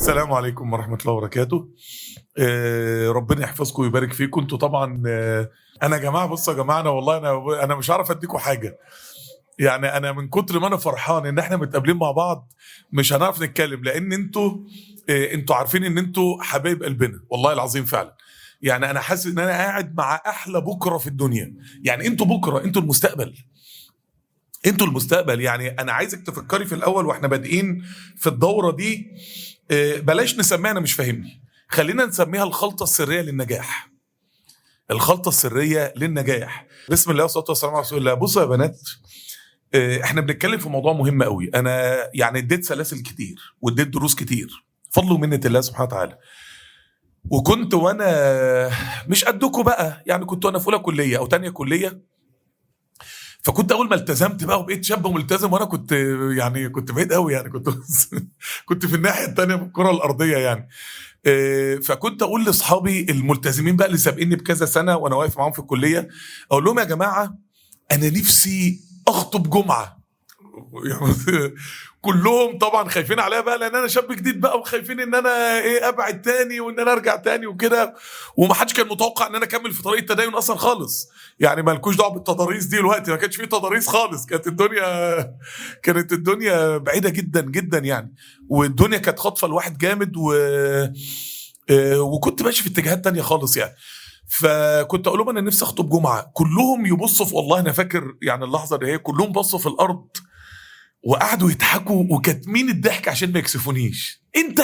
السلام عليكم ورحمة الله وبركاته آه، ربنا يحفظكم ويبارك فيكم انتوا طبعا آه، انا يا جماعة بصوا يا جماعة انا والله انا انا مش عارف اديكم حاجة يعني انا من كتر ما انا فرحان ان احنا متقابلين مع بعض مش هنعرف نتكلم لان انتوا آه، انتوا عارفين ان انتوا حبايب قلبنا والله العظيم فعلا يعني انا حاسس ان انا قاعد مع احلى بكره في الدنيا يعني انتوا بكره انتوا المستقبل انتوا المستقبل يعني انا عايزك تفكري في الاول واحنا بادئين في الدوره دي آه، بلاش نسميها انا مش فاهمني خلينا نسميها الخلطه السريه للنجاح الخلطه السريه للنجاح بسم الله والصلاه والسلام على رسول الله بصوا يا بنات آه، احنا بنتكلم في موضوع مهم قوي انا يعني اديت سلاسل كتير واديت دروس كتير فضل ومنه الله سبحانه وتعالى وكنت وانا مش قدكم بقى يعني كنت وانا في اولى كليه او تانية كليه فكنت اول ما التزمت بقى وبقيت شاب ملتزم وانا كنت يعني كنت بعيد قوي يعني كنت كنت في الناحيه الثانيه من الكره الارضيه يعني آه، فكنت اقول لاصحابي الملتزمين بقى اللي سابقيني بكذا سنه وانا واقف معاهم في الكليه اقول لهم يا جماعه انا نفسي اخطب جمعه يعني كلهم طبعا خايفين عليا بقى لان انا شاب جديد بقى وخايفين ان انا ايه ابعد تاني وان انا ارجع تاني وكده ومحدش كان متوقع ان انا اكمل في طريق التدين اصلا خالص يعني مالكوش دعوه بالتضاريس دي دلوقتي ما كانش في تضاريس خالص كانت الدنيا كانت الدنيا بعيده جدا جدا يعني والدنيا كانت خاطفه الواحد جامد و آه، وكنت ماشي في اتجاهات تانية خالص يعني فكنت اقول لهم انا نفسي اخطب جمعه كلهم يبصوا في والله انا فاكر يعني اللحظه اللي هي كلهم بصوا في الارض وقعدوا يضحكوا وكاتمين الضحك عشان ما يكسفونيش انت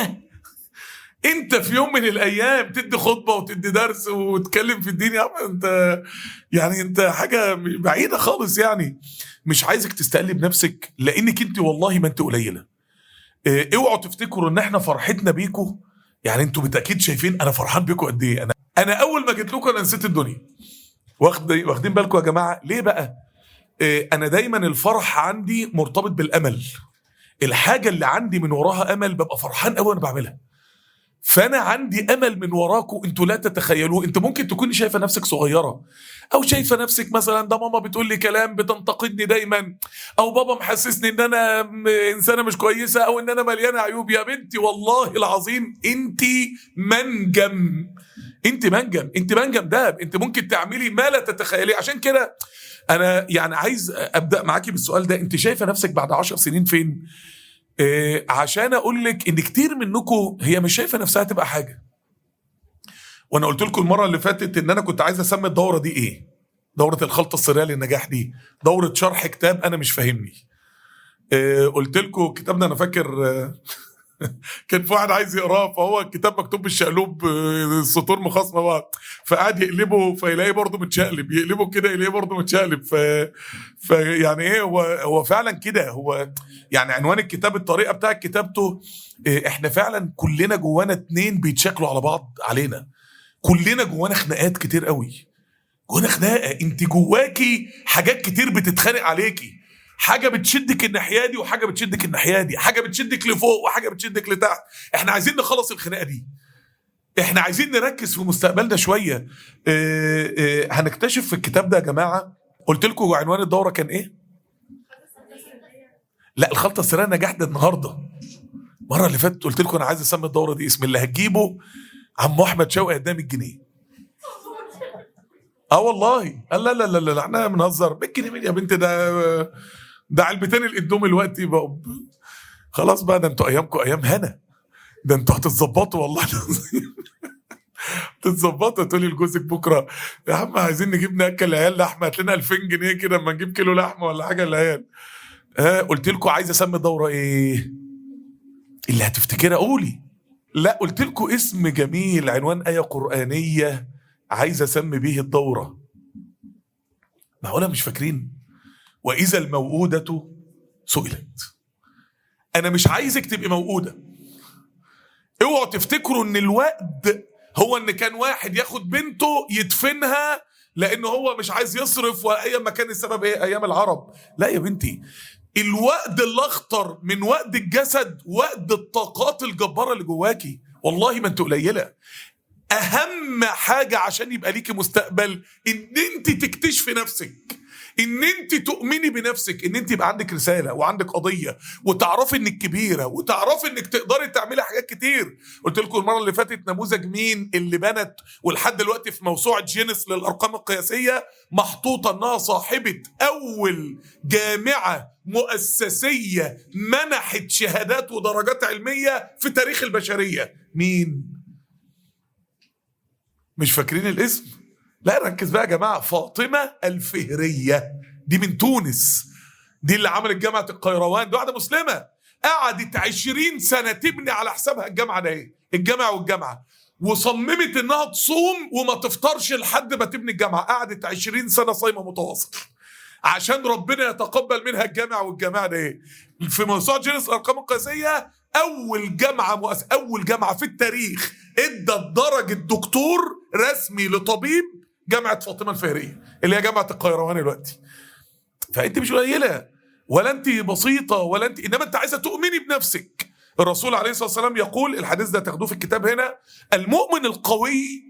انت في يوم من الايام تدي خطبه وتدي درس وتتكلم في الدين يا عم انت يعني انت حاجه بعيده خالص يعني مش عايزك تستقلي بنفسك لانك انت والله ما انت قليله اه، اوعوا تفتكروا ان احنا فرحتنا بيكوا يعني انتوا بالتاكيد شايفين انا فرحان بيكوا قد ايه انا انا اول ما جيت لكم انا نسيت الدنيا واخد واخدين بالكم يا جماعه ليه بقى اه، انا دايما الفرح عندي مرتبط بالامل الحاجه اللي عندي من وراها امل ببقى فرحان قوي وانا بعملها فانا عندي امل من وراكم انتوا لا تتخيلوه انت ممكن تكوني شايفه نفسك صغيره او شايفه نفسك مثلا ده ماما بتقول لي كلام بتنتقدني دايما او بابا محسسني ان انا م- انسانه مش كويسه او ان انا مليانه عيوب يا بنتي والله العظيم انت منجم انت منجم انت منجم دهب انت ممكن تعملي ما لا تتخيليه عشان كده انا يعني عايز ابدا معاكي بالسؤال ده انت شايفه نفسك بعد عشر سنين فين إيه عشان اقول لك ان كتير منكم هي مش شايفه نفسها تبقى حاجه وانا قلت لكم المره اللي فاتت ان انا كنت عايز اسمي الدوره دي ايه دوره الخلطه السريه للنجاح دي دوره شرح كتاب انا مش فاهمني إيه قلت لكم كتابنا انا فاكر آه، كان في واحد عايز يقراه فهو الكتاب مكتوب بالشقلوب آه، سطور مخاصمه بعض فقعد يقلبه فيلاقيه برضه متشقلب يقلبه كده يلاقيه برضه متشقلب ف... فيعني ايه هو هو فعلا كده هو يعني عنوان الكتاب الطريقه بتاعت كتابته إيه، احنا فعلا كلنا جوانا اتنين بيتشكلوا على بعض علينا كلنا جوانا خناقات كتير قوي جوانا خناقه انت جواكي حاجات كتير بتتخانق عليكي حاجه بتشدك الناحيه دي وحاجه بتشدك الناحيه دي حاجه بتشدك لفوق وحاجه بتشدك لتحت احنا عايزين نخلص الخناقه دي احنا عايزين نركز في مستقبلنا شويه اه اه هنكتشف في الكتاب ده يا جماعه قلت لكم عنوان الدوره كان ايه لا الخلطه السريه نجاح ده النهارده المره اللي فاتت قلت لكم انا عايز اسمي الدوره دي اسم اللي هتجيبه عم احمد شوقي قدام الجنيه اه والله قال لا لا لا لا احنا بنهزر بالجنيه مين يا بنت ده ده علبتين الاندومي دلوقتي بقوا ب- خلاص بقى ده انتوا ايامكم ايام هنا ده انتوا هتتظبطوا والله العظيم تتظبطوا تقولي لجوزك بكره يا عم عايزين نجيب ناكل العيال لحمه هات لنا 2000 جنيه كده اما نجيب كيلو لحمه ولا حاجه للعيال ها قلت لكم عايز اسمي الدوره ايه اللي هتفتكرها قولي لا قلت لكم اسم جميل عنوان آية قرآنية عايز أسمي به الدورة معقولة مش فاكرين وإذا الموؤودة سئلت أنا مش عايزك تبقي موؤودة اوعوا تفتكروا ان الوقت هو ان كان واحد ياخد بنته يدفنها لانه هو مش عايز يصرف وايام ما كان السبب ايه ايام العرب لا يا بنتي الوقت الاخطر من وقت الجسد وقت الطاقات الجباره اللي جواكي والله ما انت قليله اهم حاجه عشان يبقى ليكي مستقبل ان انت تكتشفي نفسك ان انت تؤمني بنفسك ان انت يبقى عندك رساله وعندك قضيه وتعرفي انك كبيره وتعرفي انك تقدري تعملي حاجات كتير قلت لكم المره اللي فاتت نموذج مين اللي بنت ولحد دلوقتي في موسوعه جينيس للارقام القياسيه محطوطه انها صاحبه اول جامعه مؤسسيه منحت شهادات ودرجات علميه في تاريخ البشريه مين مش فاكرين الاسم لا ركز بقى يا جماعه فاطمه الفهريه دي من تونس دي اللي عملت جامعه القيروان دي واحده مسلمه قعدت عشرين سنه تبني على حسابها الجامعه ده ايه الجامعه والجامعه وصممت انها تصوم وما تفطرش لحد ما تبني الجامعه قعدت عشرين سنه صايمه متواصل عشان ربنا يتقبل منها الجامعه والجامعه ده ايه في موسوعه جينيس الارقام القياسيه اول جامعه مؤس... اول جامعه في التاريخ ادت درجه دكتور رسمي لطبيب جامعه فاطمه الفهريه اللي هي جامعه القيروان دلوقتي فانت مش قليله ولا انت بسيطه ولا انت انما انت عايزه تؤمني بنفسك الرسول عليه الصلاه والسلام يقول الحديث ده تاخدوه في الكتاب هنا المؤمن القوي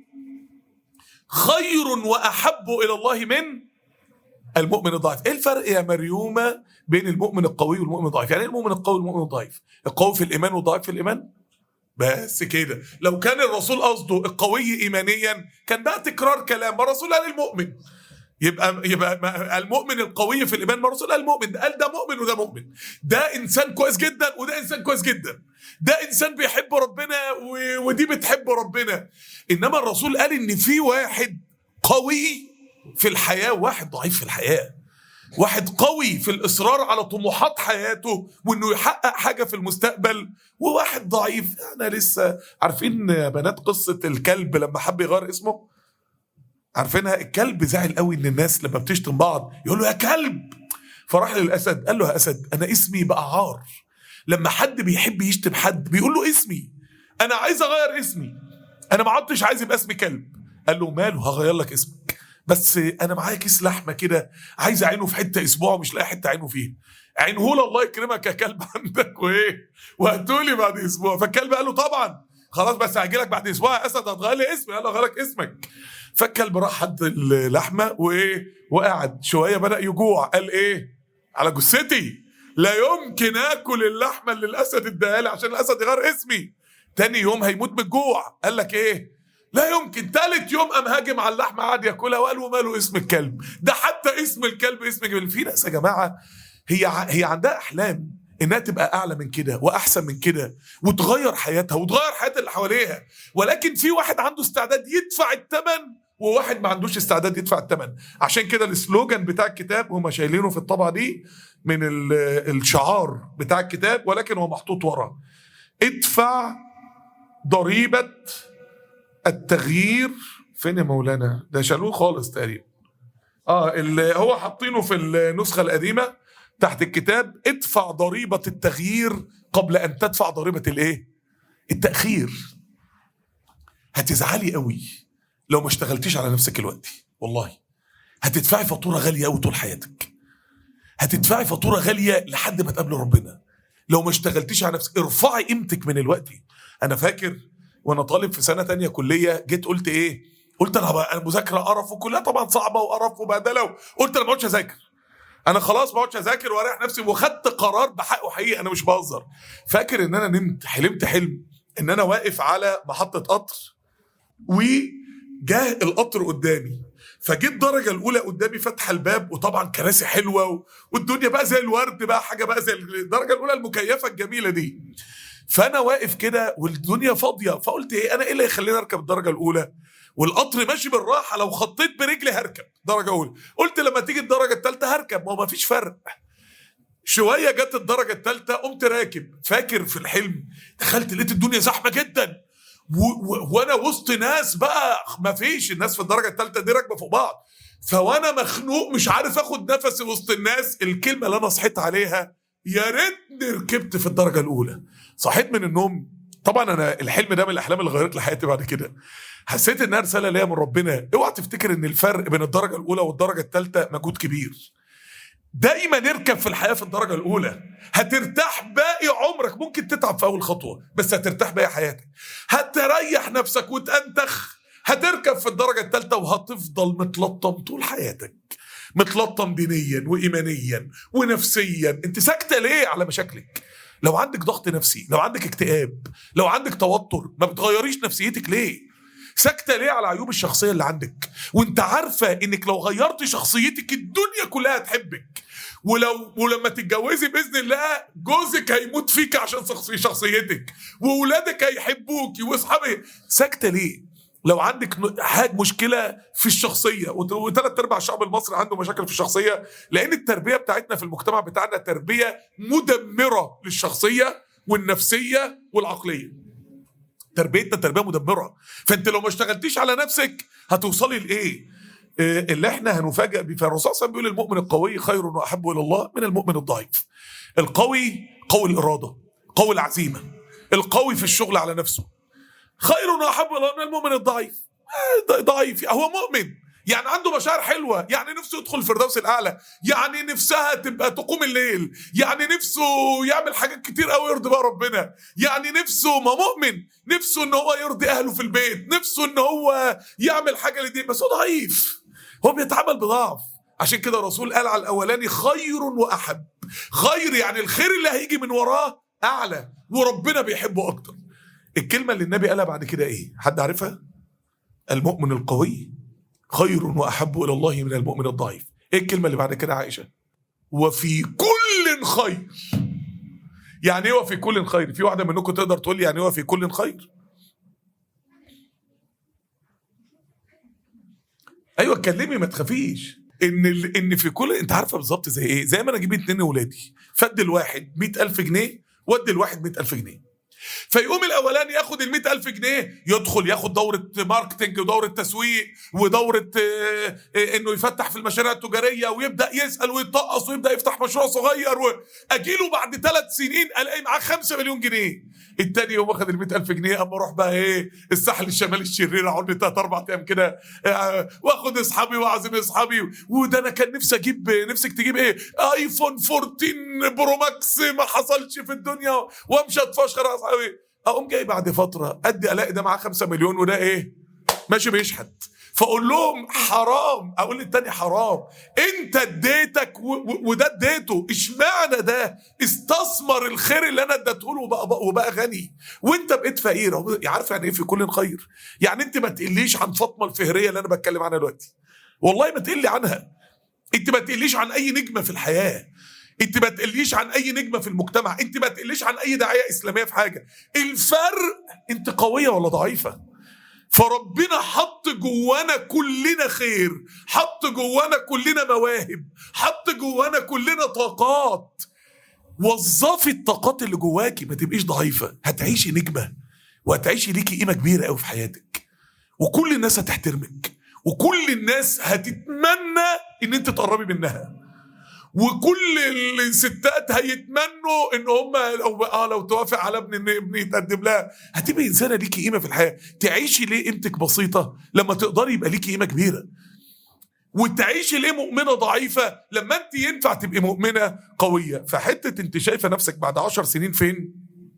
خير واحب الى الله من المؤمن الضعيف ايه الفرق يا مريومه بين المؤمن القوي والمؤمن الضعيف يعني ايه المؤمن القوي والمؤمن الضعيف القوي في الايمان والضعيف في الايمان بس كده لو كان الرسول قصده القوي ايمانيا كان بقى تكرار كلام ما الرسول قال المؤمن يبقى يبقى المؤمن القوي في الايمان ما الرسول قال المؤمن قال ده مؤمن وده مؤمن ده انسان كويس جدا وده انسان كويس جدا ده انسان بيحب ربنا ودي بتحب ربنا انما الرسول قال ان في واحد قوي في الحياه وواحد ضعيف في الحياه واحد قوي في الاصرار على طموحات حياته وانه يحقق حاجه في المستقبل وواحد ضعيف انا لسه عارفين يا بنات قصه الكلب لما حب يغير اسمه عارفينها الكلب زعل قوي ان الناس لما بتشتم بعض يقول له يا كلب فراح للاسد قال له يا اسد انا اسمي بقى عار لما حد بيحب يشتم حد بيقول له اسمي انا عايز اغير اسمي انا ما عدتش عايز يبقى اسمي كلب قال له ماله هغير لك اسمك بس انا معايا كيس لحمه كده عايز اعينه في حته اسبوع مش لاقي حته اعينه فيها عينه له الله يكرمك يا كلب عندك وايه وهاتولي بعد اسبوع فالكلب قال له طبعا خلاص بس هاجي لك بعد اسبوع يا اسد هتغير لي اسمي يلا غير لك اسمك فالكلب راح حط اللحمه وايه وقعد شويه بدا يجوع قال ايه على جثتي لا يمكن اكل اللحمه اللي الاسد اداها لي عشان الاسد يغير اسمي تاني يوم هيموت من الجوع قال لك ايه لا يمكن تالت يوم قام هاجم على اللحمه قعد ياكلها وقال وماله اسم الكلب ده حتى اسم الكلب اسم جبل في ناس يا جماعه هي هي عندها احلام انها تبقى اعلى من كده واحسن من كده وتغير حياتها وتغير حياه اللي حواليها ولكن في واحد عنده استعداد يدفع الثمن وواحد ما عندوش استعداد يدفع الثمن عشان كده السلوجان بتاع الكتاب هم شايلينه في الطبعه دي من الشعار بتاع الكتاب ولكن هو محطوط ورا ادفع ضريبه التغيير فين يا مولانا ده شالوه خالص تقريبا اه اللي هو حاطينه في النسخه القديمه تحت الكتاب ادفع ضريبه التغيير قبل ان تدفع ضريبه الايه التاخير هتزعلي قوي لو ما اشتغلتيش على نفسك دلوقتي والله هتدفعي فاتوره غاليه قوي طول حياتك هتدفعي فاتوره غاليه لحد ما تقابلي ربنا لو ما اشتغلتيش على نفسك ارفعي قيمتك من الوقت انا فاكر وانا طالب في سنه تانية كليه جيت قلت ايه قلت انا المذاكره قرف وكلها طبعا صعبه وقرف وبهدله قلت انا ما اقعدش اذاكر انا خلاص ما اقعدش اذاكر واريح نفسي وخدت قرار بحقه حقيقي انا مش بهزر فاكر ان انا نمت حلمت حلم ان انا واقف على محطه قطر وجاه القطر قدامي فجيت الدرجه الاولى قدامي فاتحه الباب وطبعا كراسي حلوه و... والدنيا بقى زي الورد بقى حاجه بقى زي الدرجه الاولى المكيفه الجميله دي فانا واقف كده والدنيا فاضيه فقلت ايه انا ايه اللي يخليني اركب الدرجه الاولى والقطر ماشي بالراحه لو خطيت برجلي هركب درجه اولى قلت لما تيجي الدرجه الثالثه هركب ما هو ما فيش فرق شويه جت الدرجه الثالثه قمت راكب فاكر في الحلم دخلت لقيت الدنيا زحمه جدا و... و... وانا وسط ناس بقى ما فيش الناس في الدرجه الثالثه دي راكبه فوق بعض فوانا مخنوق مش عارف اخد نفسي وسط الناس الكلمه اللي انا صحيت عليها يا ريتني ركبت في الدرجه الاولى صحيت من النوم طبعا انا الحلم ده من الاحلام اللي غيرت لي حياتي بعد كده حسيت انها رساله ليا من ربنا اوعى تفتكر ان الفرق بين الدرجه الاولى والدرجه الثالثه مجهود كبير دايما اركب في الحياه في الدرجه الاولى هترتاح باقي عمرك ممكن تتعب في اول خطوه بس هترتاح باقي حياتك هتريح نفسك وتنتخ هتركب في الدرجه الثالثه وهتفضل متلطم طول حياتك متلطم دينيا وايمانيا ونفسيا انت ساكته ليه على مشاكلك لو عندك ضغط نفسي لو عندك اكتئاب لو عندك توتر ما بتغيريش نفسيتك ليه ساكته ليه على عيوب الشخصيه اللي عندك وانت عارفه انك لو غيرت شخصيتك الدنيا كلها تحبك ولو ولما تتجوزي باذن الله جوزك هيموت فيك عشان شخصي- شخصيتك واولادك هيحبوكي واصحابك ساكته ليه لو عندك ن- حاجه مشكله في الشخصيه وثلاث ارباع الشعب المصري عنده مشاكل في الشخصيه لان التربيه بتاعتنا في المجتمع بتاعنا تربيه مدمره للشخصيه والنفسيه والعقليه تربيتنا تربيه مدمره فانت لو ما اشتغلتيش على نفسك هتوصلي لايه آه، اللي احنا هنفاجئ بيه فالرسول صلى الله عليه وسلم بيقول المؤمن القوي خير واحب الى الله من المؤمن الضعيف القوي قوي الاراده قوي العزيمه القوي في الشغل على نفسه خير واحب الى الله من المؤمن الضعيف آه، ض- ضعيف هو مؤمن يعني عنده مشاعر حلوه يعني نفسه يدخل الفردوس الاعلى يعني نفسها تبقى تقوم الليل يعني نفسه يعمل حاجات كتير قوي يرضي بقى ربنا يعني نفسه ما مؤمن نفسه ان هو يرضي اهله في البيت نفسه ان هو يعمل حاجه لدين بس هو ضعيف هو بيتعامل بضعف عشان كده الرسول قال على الاولاني خير واحب خير يعني الخير اللي هيجي من وراه اعلى وربنا بيحبه اكتر الكلمه اللي النبي قالها بعد كده ايه حد عارفها المؤمن القوي خير واحب الى الله من المؤمن الضعيف ايه الكلمه اللي بعد كده عائشه وفي كل خير يعني ايه وفي كل خير في واحده منكم تقدر تقول لي يعني ايه وفي كل خير ايوه اتكلمي ما تخافيش ان ال... ان في كل انت عارفه بالظبط زي ايه زي ما انا اجيب اتنين ولادي فد الواحد 100000 جنيه ودي الواحد 100000 جنيه فيقوم الاولاني ياخد ال 100000 جنيه يدخل ياخد دوره ماركتنج ودوره تسويق ودوره آه، آه، انه يفتح في المشاريع التجاريه ويبدا يسال ويتقص ويبدا يفتح مشروع صغير واجيله بعد ثلاث سنين الاقي معاه 5 مليون جنيه التاني يوم واخد ال 100000 جنيه اما اروح بقى ايه الساحل الشمالي الشرير اقعد لي ثلاث اربع ايام كده آه، واخد اصحابي واعزم اصحابي وده انا كان نفسي اجيب نفسك تجيب ايه ايفون 14 برو ماكس ما حصلش في الدنيا وامشي اتفشخر على اصحابي اقوم جاي بعد فتره ادي الاقي ده معاه 5 مليون وده ايه ماشي بيشحت فاقول لهم حرام اقول للتاني حرام انت اديتك و- و- وده اديته اشمعنى ده استثمر الخير اللي انا اديته له وبقى, بقى وبقى غني وانت بقيت فقير هو عارف يعني ايه في كل خير يعني انت ما تقليش عن فاطمه الفهريه اللي انا بتكلم عنها دلوقتي والله ما تقلي عنها انت ما تقليش عن اي نجمه في الحياه انت ما تقليش عن اي نجمه في المجتمع انت ما تقليش عن اي داعيه اسلاميه في حاجه الفرق انت قويه ولا ضعيفه فربنا حط جوانا كلنا خير حط جوانا كلنا مواهب حط جوانا كلنا طاقات وظفي الطاقات اللي جواكي ما تبقيش ضعيفه هتعيشي نجمه وهتعيشي ليكي قيمه كبيره قوي في حياتك وكل الناس هتحترمك وكل الناس هتتمنى ان انت تقربي منها وكل الستات هيتمنوا ان هم لو اه لو توافق على ابن ان ابني يتقدم لها هتبقي انسانه ليكي قيمه في الحياه تعيشي ليه قيمتك بسيطه لما تقدري يبقى ليكي قيمه كبيره وتعيشي ليه مؤمنه ضعيفه لما انت ينفع تبقي مؤمنه قويه فحته انت شايفه نفسك بعد عشر سنين فين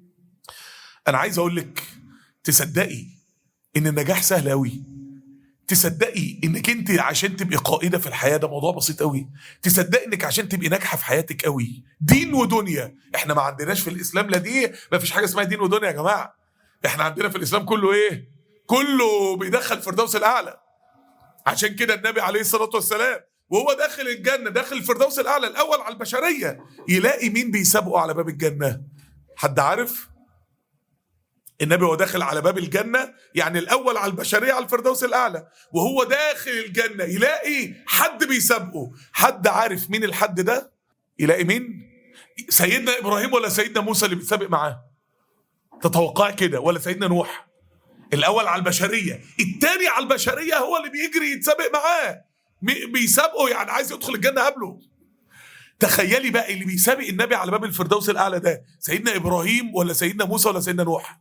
انا عايز اقول لك تصدقي ان النجاح سهل قوي تصدقي انك انت عشان تبقي قائده في الحياه ده موضوع بسيط قوي تصدقي انك عشان تبقي ناجحه في حياتك قوي دين ودنيا احنا ما عندناش في الاسلام لا دي ما فيش حاجه اسمها دين ودنيا يا جماعه احنا عندنا في الاسلام كله ايه كله بيدخل الفردوس الاعلى عشان كده النبي عليه الصلاه والسلام وهو داخل الجنه داخل الفردوس الاعلى الاول على البشريه يلاقي مين بيسابقه على باب الجنه حد عارف النبي وهو داخل على باب الجنة يعني الأول على البشرية على الفردوس الأعلى وهو داخل الجنة يلاقي حد بيسابقه حد عارف مين الحد ده يلاقي مين سيدنا إبراهيم ولا سيدنا موسى اللي بيتسابق معاه تتوقع كده ولا سيدنا نوح الأول على البشرية التاني على البشرية هو اللي بيجري يتسابق معاه مي- بيسابقه يعني عايز يدخل الجنة قبله تخيلي بقى اللي بيسابق النبي على باب الفردوس الأعلى ده سيدنا إبراهيم ولا سيدنا موسى ولا سيدنا نوح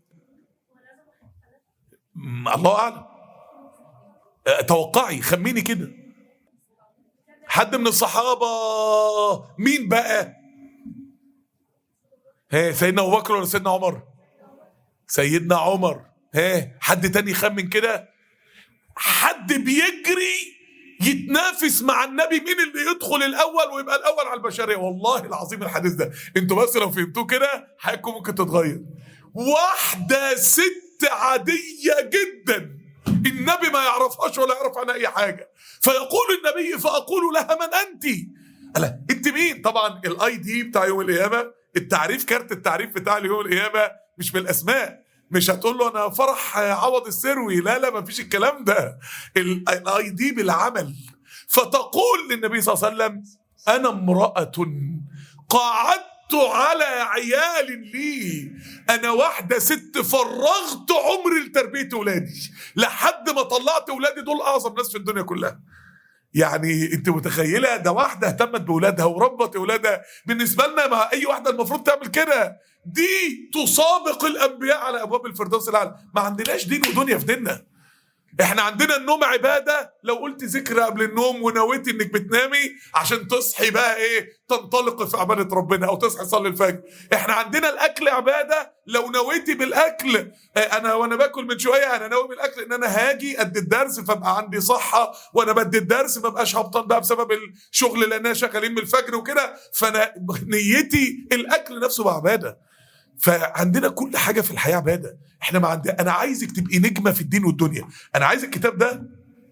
م- الله اعلم أه، توقعي خميني كده حد من الصحابه مين بقى ها سيدنا ابو بكر ولا سيدنا عمر سيدنا عمر ها حد تاني يخمن كده حد بيجري يتنافس مع النبي مين اللي يدخل الاول ويبقى الاول على البشريه والله العظيم الحديث ده انتوا بس لو فهمتوه كده حياتكم ممكن تتغير واحده ست عاديه جدا النبي ما يعرفهاش ولا يعرف عنها اي حاجه فيقول النبي فاقول لها من انت ألا انت مين طبعا الاي دي بتاع يوم القيامه التعريف كارت التعريف بتاع يوم القيامه مش بالاسماء مش هتقول له انا فرح عوض السروي لا لا ما فيش الكلام ده الاي دي بالعمل فتقول للنبي صلى الله عليه وسلم انا امراه قعدت على عيال لي انا واحده ست فرغت عمري لتربيه ولادي لحد ما طلعت ولادي دول اعظم ناس في الدنيا كلها يعني انت متخيله ده واحده اهتمت باولادها وربت اولادها بالنسبه لنا مع اي واحده المفروض تعمل كده دي تسابق الانبياء على ابواب الفردوس الاعلى ما عندناش دين ودنيا في ديننا احنا عندنا النوم عباده لو قلت ذكر قبل النوم ونويتي انك بتنامي عشان تصحي بقى ايه تنطلق في عباده ربنا او تصحي تصلي الفجر احنا عندنا الاكل عباده لو نويتي بالاكل اه انا وانا باكل من شويه انا ناوي بالاكل ان انا هاجي ادي الدرس فابقى عندي صحه وانا بدي الدرس ما بقاش هبطان بقى بسبب الشغل لان شغالين من الفجر وكده فانا نيتي الاكل نفسه بقى عباده فعندنا كل حاجه في الحياه عباده احنا ما عندنا انا عايزك تبقي نجمه في الدين والدنيا انا عايز الكتاب ده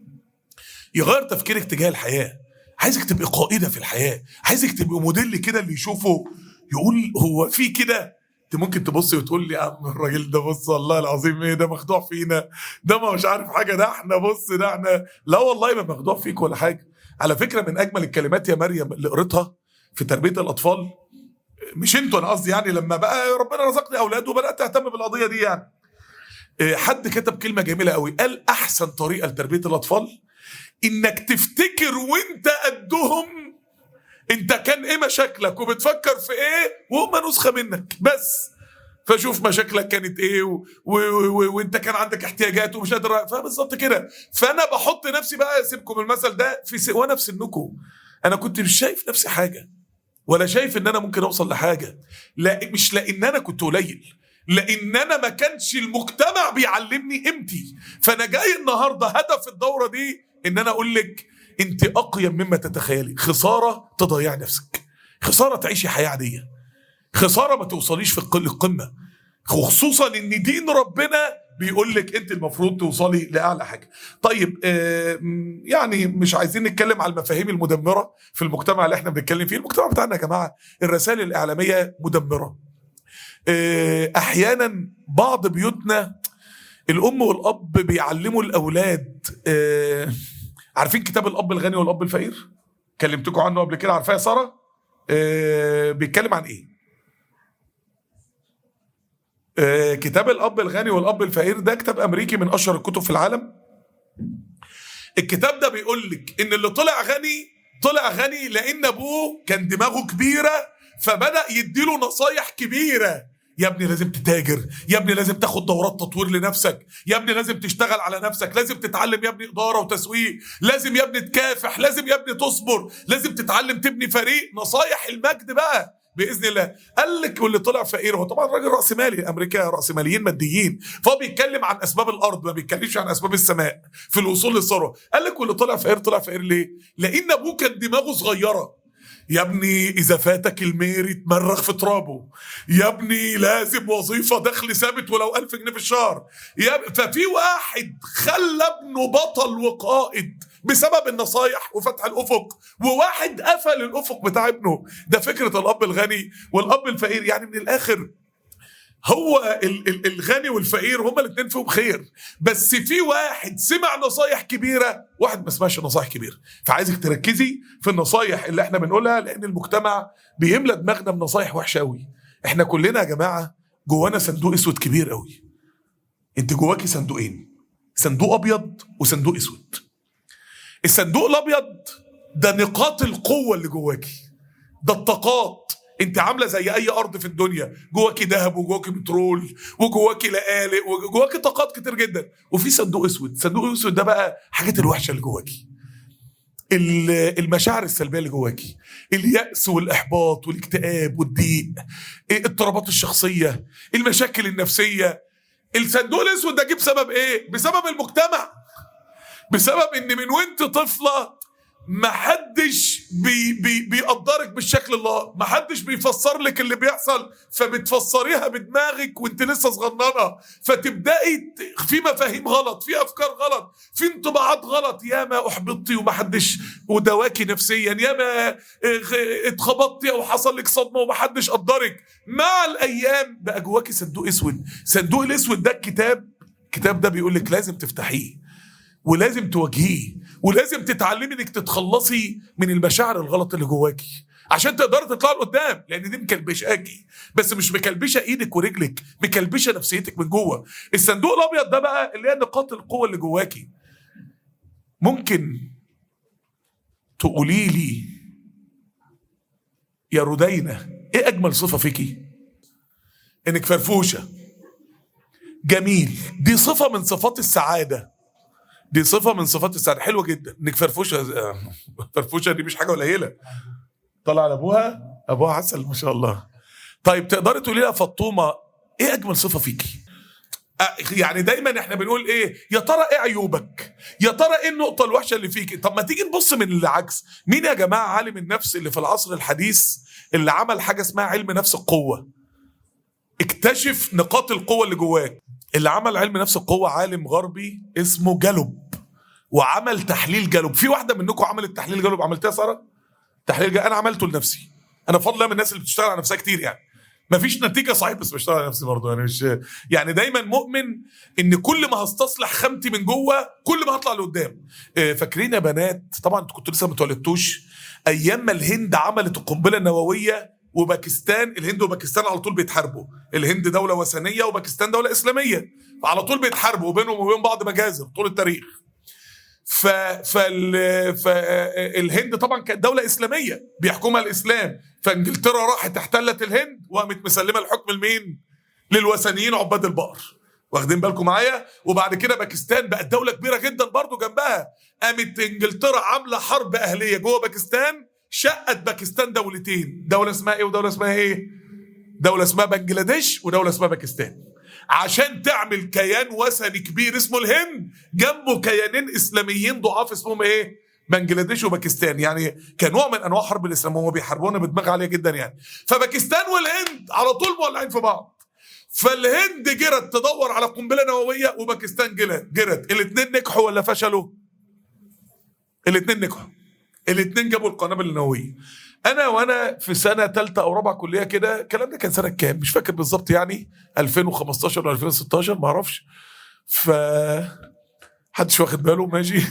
يغير تفكيرك تجاه الحياه عايزك تبقي قائده في الحياه عايزك تبقي موديل كده اللي يشوفه يقول هو في كده انت ممكن تبصي وتقول لي يا عم الراجل ده بص والله العظيم ايه ده مخدوع فينا ده ما مش عارف حاجه ده احنا بص ده احنا لا والله ما مخدوع فيك ولا حاجه على فكره من اجمل الكلمات يا مريم اللي قريتها في تربيه الاطفال مش انتوا انا قصدي يعني لما بقى ربنا رزقني اولاد وبدات اهتم بالقضيه دي يعني حد كتب كلمه جميله قوي قال احسن طريقه لتربيه الاطفال انك تفتكر وانت قدهم انت كان ايه مشاكلك وبتفكر في ايه وهم نسخه منك بس فشوف مشاكلك كانت ايه و... و... و... وانت كان عندك احتياجات ومش قادر فبالظبط كده فانا بحط نفسي بقى اسيبكم المثل ده في س... وانا في سنكم انا كنت مش شايف نفسي حاجه ولا شايف ان انا ممكن اوصل لحاجه لا مش لان انا كنت قليل لان انا ما كانش المجتمع بيعلمني قيمتي فانا جاي النهارده هدف الدوره دي ان انا اقول لك انت اقيم مما تتخيلي خساره تضيع نفسك خساره تعيشي حياه عاديه خساره ما توصليش في القمه وخصوصا ان دين ربنا بيقول لك انت المفروض توصلي لاعلى حاجه. طيب آه يعني مش عايزين نتكلم على المفاهيم المدمره في المجتمع اللي احنا بنتكلم فيه، المجتمع بتاعنا يا جماعه الرسائل الاعلاميه مدمره. آه احيانا بعض بيوتنا الام والاب بيعلموا الاولاد آه عارفين كتاب الاب الغني والاب الفقير؟ كلمتكم عنه قبل كده عارفاه يا ساره؟ آه بيتكلم عن ايه؟ آه كتاب الاب الغني والاب الفقير ده كتاب امريكي من اشهر الكتب في العالم الكتاب ده بيقول لك ان اللي طلع غني طلع غني لان ابوه كان دماغه كبيره فبدا يديله نصايح كبيره يا ابني لازم تتاجر يا ابني لازم تاخد دورات تطوير لنفسك يا ابني لازم تشتغل على نفسك لازم تتعلم يا ابني اداره وتسويق لازم يا ابني تكافح لازم يا ابني تصبر لازم تتعلم تبني فريق نصايح المجد بقى باذن الله قال لك واللي طلع فقير هو طبعا راجل راس مالي امريكا راس ماليين ماديين فهو بيتكلم عن اسباب الارض ما بيتكلمش عن اسباب السماء في الوصول للثروه قال لك واللي طلع فقير طلع فقير ليه لان ابوه كان دماغه صغيره يا ابني اذا فاتك الميري تمرغ في ترابه يا ابني لازم وظيفه دخل ثابت ولو ألف جنيه في الشهر يا ففي واحد خلى ابنه بطل وقائد بسبب النصايح وفتح الافق وواحد قفل الافق بتاع ابنه ده فكره الاب الغني والاب الفقير يعني من الاخر هو ال- ال- الغني والفقير هما الاثنين فيهم خير بس في واحد سمع نصايح كبيره واحد ما سمعش نصايح كبيره فعايزك تركزي في النصايح اللي احنا بنقولها لان المجتمع بيملى دماغنا بنصايح وحشه قوي احنا كلنا يا جماعه جوانا صندوق اسود كبير قوي انت جواكي صندوقين صندوق ابيض وصندوق اسود الصندوق الابيض ده نقاط القوه اللي جواكي ده الطاقات انت عامله زي اي ارض في الدنيا جواكي ذهب وجواكي بترول وجواكي لقالق وجواكي طاقات كتير جدا وفي صندوق اسود صندوق الاسود ده بقى حاجات الوحشه اللي جواكي ال- المشاعر السلبيه اللي جواكي اليأس والاحباط والاكتئاب والضيق إيه، اضطرابات الشخصيه المشاكل النفسيه الصندوق الاسود ده جه بسبب ايه بسبب المجتمع بسبب ان من وانت طفله محدش بي بي بيقدرك بالشكل الله محدش بيفسر لك اللي بيحصل فبتفسريها بدماغك وانت لسه صغننه فتبداي ت- في مفاهيم غلط في افكار غلط في انطباعات غلط ياما احبطتي ومحدش ودواكي نفسيا ياما اه، اتخبطتي او حصل لك صدمه ومحدش قدرك مع الايام بقى جواكي صندوق اسود صندوق الاسود ده الكتاب الكتاب ده بيقول لك لازم تفتحيه ولازم تواجهيه ولازم تتعلمي انك تتخلصي من المشاعر الغلط اللي جواكي عشان تقدري تطلعي لقدام لان دي مكلبشاكي بس مش مكلبشه ايدك ورجلك مكلبشه نفسيتك من جوه الصندوق الابيض ده بقى اللي هي نقاط القوه اللي جواكي ممكن تقولي لي يا ردينه ايه اجمل صفه فيكي انك فرفوشه جميل دي صفه من صفات السعاده دي صفه من صفات السعاده حلوه جدا انك فرفوشه آه، فرفوشه دي مش حاجه قليله طلع على ابوها ابوها عسل ما شاء الله طيب تقدري تقولي لها فطومه ايه اجمل صفه فيكي آه، يعني دايما احنا بنقول ايه يا ترى ايه عيوبك يا ترى ايه النقطه الوحشه اللي فيك طب ما تيجي نبص من العكس مين يا جماعه عالم النفس اللي في العصر الحديث اللي عمل حاجه اسمها علم نفس القوه اكتشف نقاط القوه اللي جواك اللي عمل علم نفس القوه عالم غربي اسمه جالوب وعمل تحليل جالوب في واحده منكم عملت تحليل جالوب عملتها يا ساره تحليل جالوب انا عملته لنفسي انا بفضل الله من الناس اللي بتشتغل على نفسها كتير يعني مفيش نتيجه صحيح بس بشتغل على نفسي برضه يعني مش يعني دايما مؤمن ان كل ما هستصلح خامتي من جوه كل ما هطلع لقدام آه، فاكرين يا بنات طبعا انتوا كنتوا لسه ما اتولدتوش ايام ما الهند عملت القنبله النوويه وباكستان الهند وباكستان على طول بيتحاربوا الهند دوله وثنيه وباكستان دوله اسلاميه على طول بيتحاربوا وبينهم وبين بعض مجازر طول التاريخ ف فال فالهند طبعا كانت دوله اسلاميه بيحكمها الاسلام فانجلترا راحت احتلت الهند وقامت مسلمه الحكم لمين؟ للوثنيين عباد البقر واخدين بالكم معايا وبعد كده باكستان بقت دوله كبيره جدا برضو جنبها قامت انجلترا عامله حرب اهليه جوه باكستان شقت باكستان دولتين دوله اسمها ايه ودوله اسمها ايه دوله اسمها بنجلاديش ودوله اسمها باكستان عشان تعمل كيان وثني كبير اسمه الهند جنبه كيانين اسلاميين ضعاف اسمهم ايه بنجلاديش وباكستان يعني كنوع من انواع حرب الاسلام هم بيحاربونا بدماغ عاليه جدا يعني فباكستان والهند على طول مولعين في بعض فالهند جرت تدور على قنبله نوويه وباكستان جرت جرت الاثنين نجحوا ولا فشلوا الاثنين نجحوا الاثنين جابوا القنابل النوويه انا وانا في سنه ثالثه او رابعه كليه كده الكلام ده كان سنه كام مش فاكر بالظبط يعني 2015 ولا 2016 ما اعرفش ف حدش واخد باله ماشي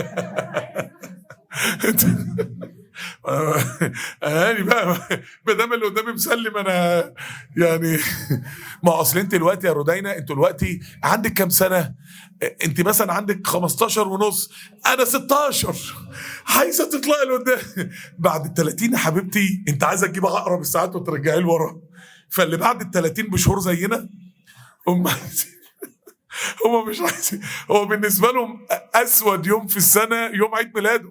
يعني بقى ما دام اللي قدامي مسلم انا يعني ما اصل انت دلوقتي يا رودينا انت دلوقتي عندك كام سنه؟ انت مثلا عندك 15 ونص انا 16 عايزه تطلعي لقدام بعد ال 30 يا حبيبتي انت عايزه تجيب عقرب الساعات وترجعيه لورا فاللي بعد ال 30 بشهور زينا هم عايزين هم مش عايزين هو بالنسبه لهم اسود يوم في السنه يوم عيد ميلاده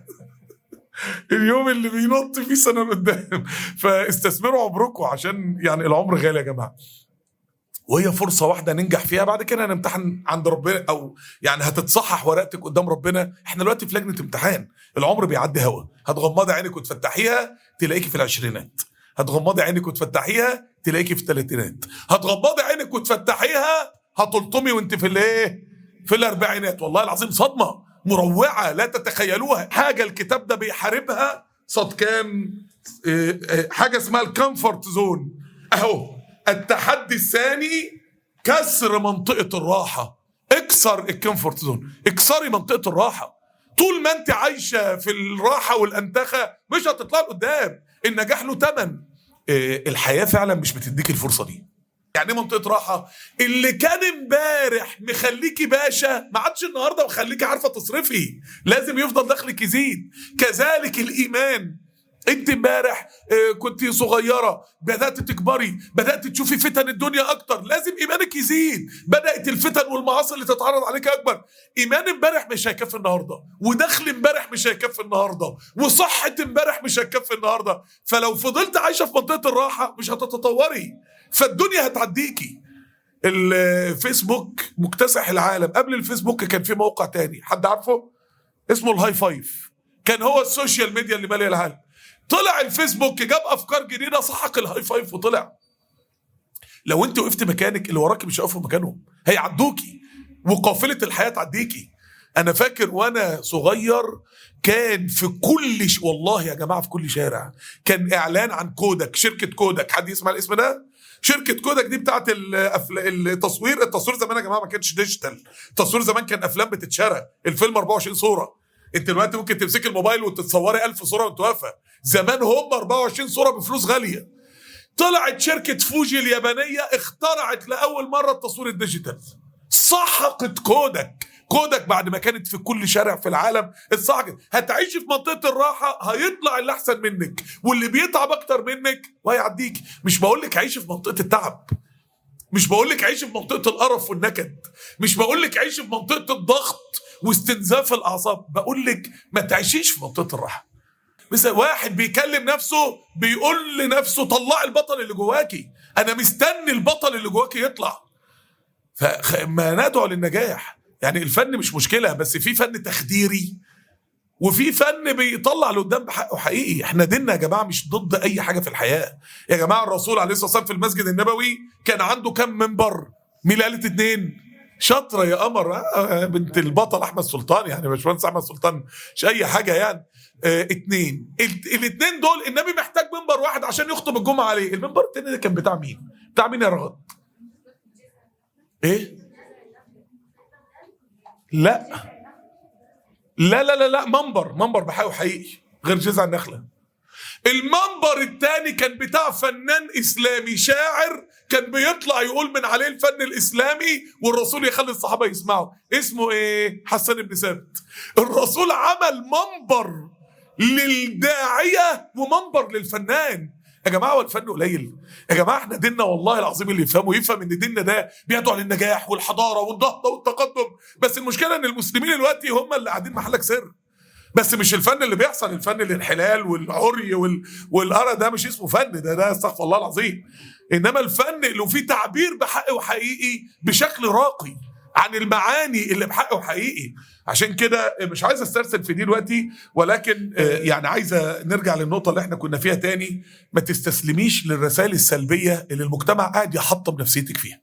اليوم اللي بينط فيه سنه لقدام فاستثمروا عمركم عشان يعني العمر غالي يا جماعه وهي فرصة واحدة ننجح فيها بعد كده نمتحن عند ربنا أو يعني هتتصحح ورقتك قدام ربنا احنا دلوقتي في لجنة امتحان العمر بيعدي هوا هتغمضي عينك وتفتحيها تلاقيكي في العشرينات هتغمضي عينك وتفتحيها تلاقيكي في الثلاثينات هتغمضي عينك وتفتحيها هتلطمي وانت في الايه في الاربعينات والله العظيم صدمة مروعة لا تتخيلوها حاجة الكتاب ده بيحاربها صد كام اه، اه، حاجة اسمها الكمفورت زون اهو التحدي الثاني كسر منطقة الراحة اكسر الكمفورت زون اكسري منطقة الراحة طول ما انت عايشة في الراحة والانتخة مش هتطلع قدام النجاح له تمن اه، الحياة فعلا مش بتديك الفرصة دي يعني ايه منطقه راحه اللي كان امبارح مخليكي باشا ما عادش النهارده مخليكي عارفه تصرفي لازم يفضل دخلك يزيد كذلك الايمان انت امبارح آه، كنت صغيره بدات تكبري بدات تشوفي فتن الدنيا اكتر لازم ايمانك يزيد بدات الفتن والمعاصي اللي تتعرض عليك اكبر ايمان امبارح مش هيكفي النهارده ودخل امبارح مش هيكفي النهارده وصحه امبارح مش هتكفي النهارده فلو فضلت عايشه في منطقه الراحه مش هتتطوري فالدنيا هتعديكي الفيسبوك مكتسح العالم قبل الفيسبوك كان في موقع تاني حد عارفه اسمه الهاي فايف كان هو السوشيال ميديا اللي ماليه العالم طلع الفيسبوك جاب افكار جديده سحق الهاي فايف وطلع لو انت وقفت مكانك اللي وراك مش هيقفوا مكانهم هيعدوكي وقافله الحياه تعديكي انا فاكر وانا صغير كان في كل ش... والله يا جماعه في كل شارع كان اعلان عن كودك شركه كودك حد يسمع الاسم ده شركه كودك دي بتاعت الأفل... التصوير التصوير زمان يا جماعه ما كانش ديجيتال التصوير زمان كان افلام بتتشرى الفيلم 24 صوره انت دلوقتي ممكن تمسك الموبايل وتتصوري 1000 صوره وانت واقفه زمان هم 24 صوره بفلوس غاليه طلعت شركه فوجي اليابانيه اخترعت لاول مره التصوير الديجيتال سحقت كودك كودك بعد ما كانت في كل شارع في العالم اتسحقت هتعيشي في منطقه الراحه هيطلع اللي احسن منك واللي بيتعب اكتر منك وهيعديك مش بقول لك عيشي في منطقه التعب مش بقول لك عيشي في منطقه القرف والنكد مش بقول لك عيشي في منطقه الضغط واستنزاف الاعصاب بقول لك ما تعيشيش في منطقه الراحه مثل واحد بيكلم نفسه بيقول لنفسه طلعي البطل اللي جواكي انا مستني البطل اللي جواكي يطلع فما ندعو للنجاح يعني الفن مش مشكله بس في فن تخديري وفي فن بيطلع لقدام بحقه حقيقي احنا ديننا يا جماعه مش ضد اي حاجه في الحياه يا جماعه الرسول عليه الصلاه والسلام في المسجد النبوي كان عنده كم منبر مين اللي قالت اتنين شاطره يا قمر آه بنت البطل احمد سلطان يعني باشمهندس احمد سلطان مش اي حاجه يعني اه اتنين الاثنين دول النبي محتاج منبر واحد عشان يخطب الجمعه عليه المنبر التاني ده كان بتاع مين بتاع مين يا رغد ايه لا لا لا لا لا منبر منبر بحقه حقيقي غير جذع النخله المنبر الثاني كان بتاع فنان اسلامي شاعر كان بيطلع يقول من عليه الفن الاسلامي والرسول يخلي الصحابه يسمعوا اسمه ايه حسن بن ثابت الرسول عمل منبر للداعيه ومنبر للفنان يا جماعه هو الفن قليل يا جماعه احنا ديننا والله العظيم اللي يفهمه يفهم ان ديننا ده بيدعو للنجاح والحضاره والنهضه والتقدم بس المشكله ان المسلمين دلوقتي هم اللي قاعدين محلك سر بس مش الفن اللي بيحصل الفن الانحلال والعري وال... والقرا ده مش اسمه فن ده ده استغفر الله العظيم انما الفن اللي فيه تعبير بحق وحقيقي بشكل راقي عن المعاني اللي بحق وحقيقي عشان كده مش عايز استرسل في دي دلوقتي ولكن يعني عايزه نرجع للنقطه اللي احنا كنا فيها تاني ما تستسلميش للرسائل السلبيه اللي المجتمع قاعد يحطم نفسيتك فيها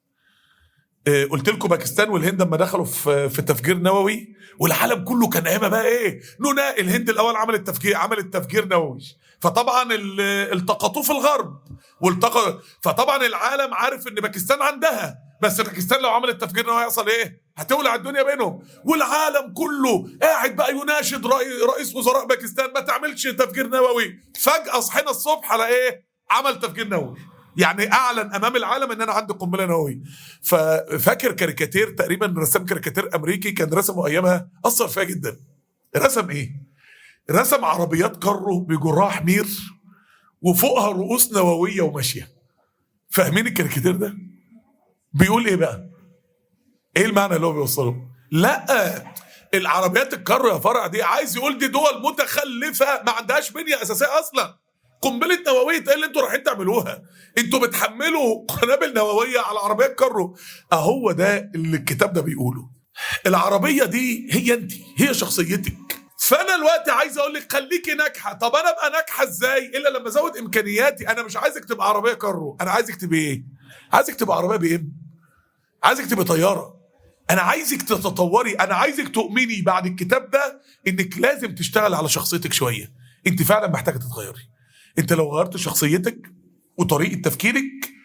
قلت لكم باكستان والهند لما دخلوا في في تفجير نووي والعالم كله كان ايامها بقى ايه نونا الهند الاول عملت تفجير عملت تفجير نووي فطبعا التقطوه في الغرب والتقط فطبعا العالم عارف ان باكستان عندها بس باكستان لو عملت تفجير نووي هيحصل ايه؟ هتولع الدنيا بينهم والعالم كله قاعد بقى يناشد رئيس وزراء باكستان ما تعملش تفجير نووي فجاه صحينا الصبح على ايه؟ عمل تفجير نووي يعني اعلن امام العالم ان انا عندي قنبله نوويه ففاكر كاريكاتير تقريبا رسام كاريكاتير امريكي كان رسمه ايامها اثر فيها جدا رسم ايه رسم عربيات كارو بيجرها حمير وفوقها رؤوس نوويه وماشيه فاهمين الكاريكاتير ده بيقول ايه بقى ايه المعنى اللي هو بيوصله لا العربيات الكارو يا فرع دي عايز يقول دي دول متخلفه ما عندهاش بنيه اساسيه اصلا قنبله نوويه ايه اللي انتوا رايحين تعملوها انتوا بتحملوا قنابل نوويه على عربيات كارو اهو ده اللي الكتاب ده بيقوله العربيه دي هي انت هي شخصيتك فانا دلوقتي عايز اقول لك خليكي ناجحه طب انا ابقى ناجحه ازاي الا لما ازود امكانياتي انا مش عايزك تبقى عربيه كارو انا عايزك تبقى ايه عايزك تبقى عربيه بي ام عايزك تبقى طياره انا عايزك تتطوري انا عايزك تؤمني بعد الكتاب ده انك لازم تشتغل على شخصيتك شويه انت فعلا محتاجه تتغيري انت لو غيرت شخصيتك وطريقه تفكيرك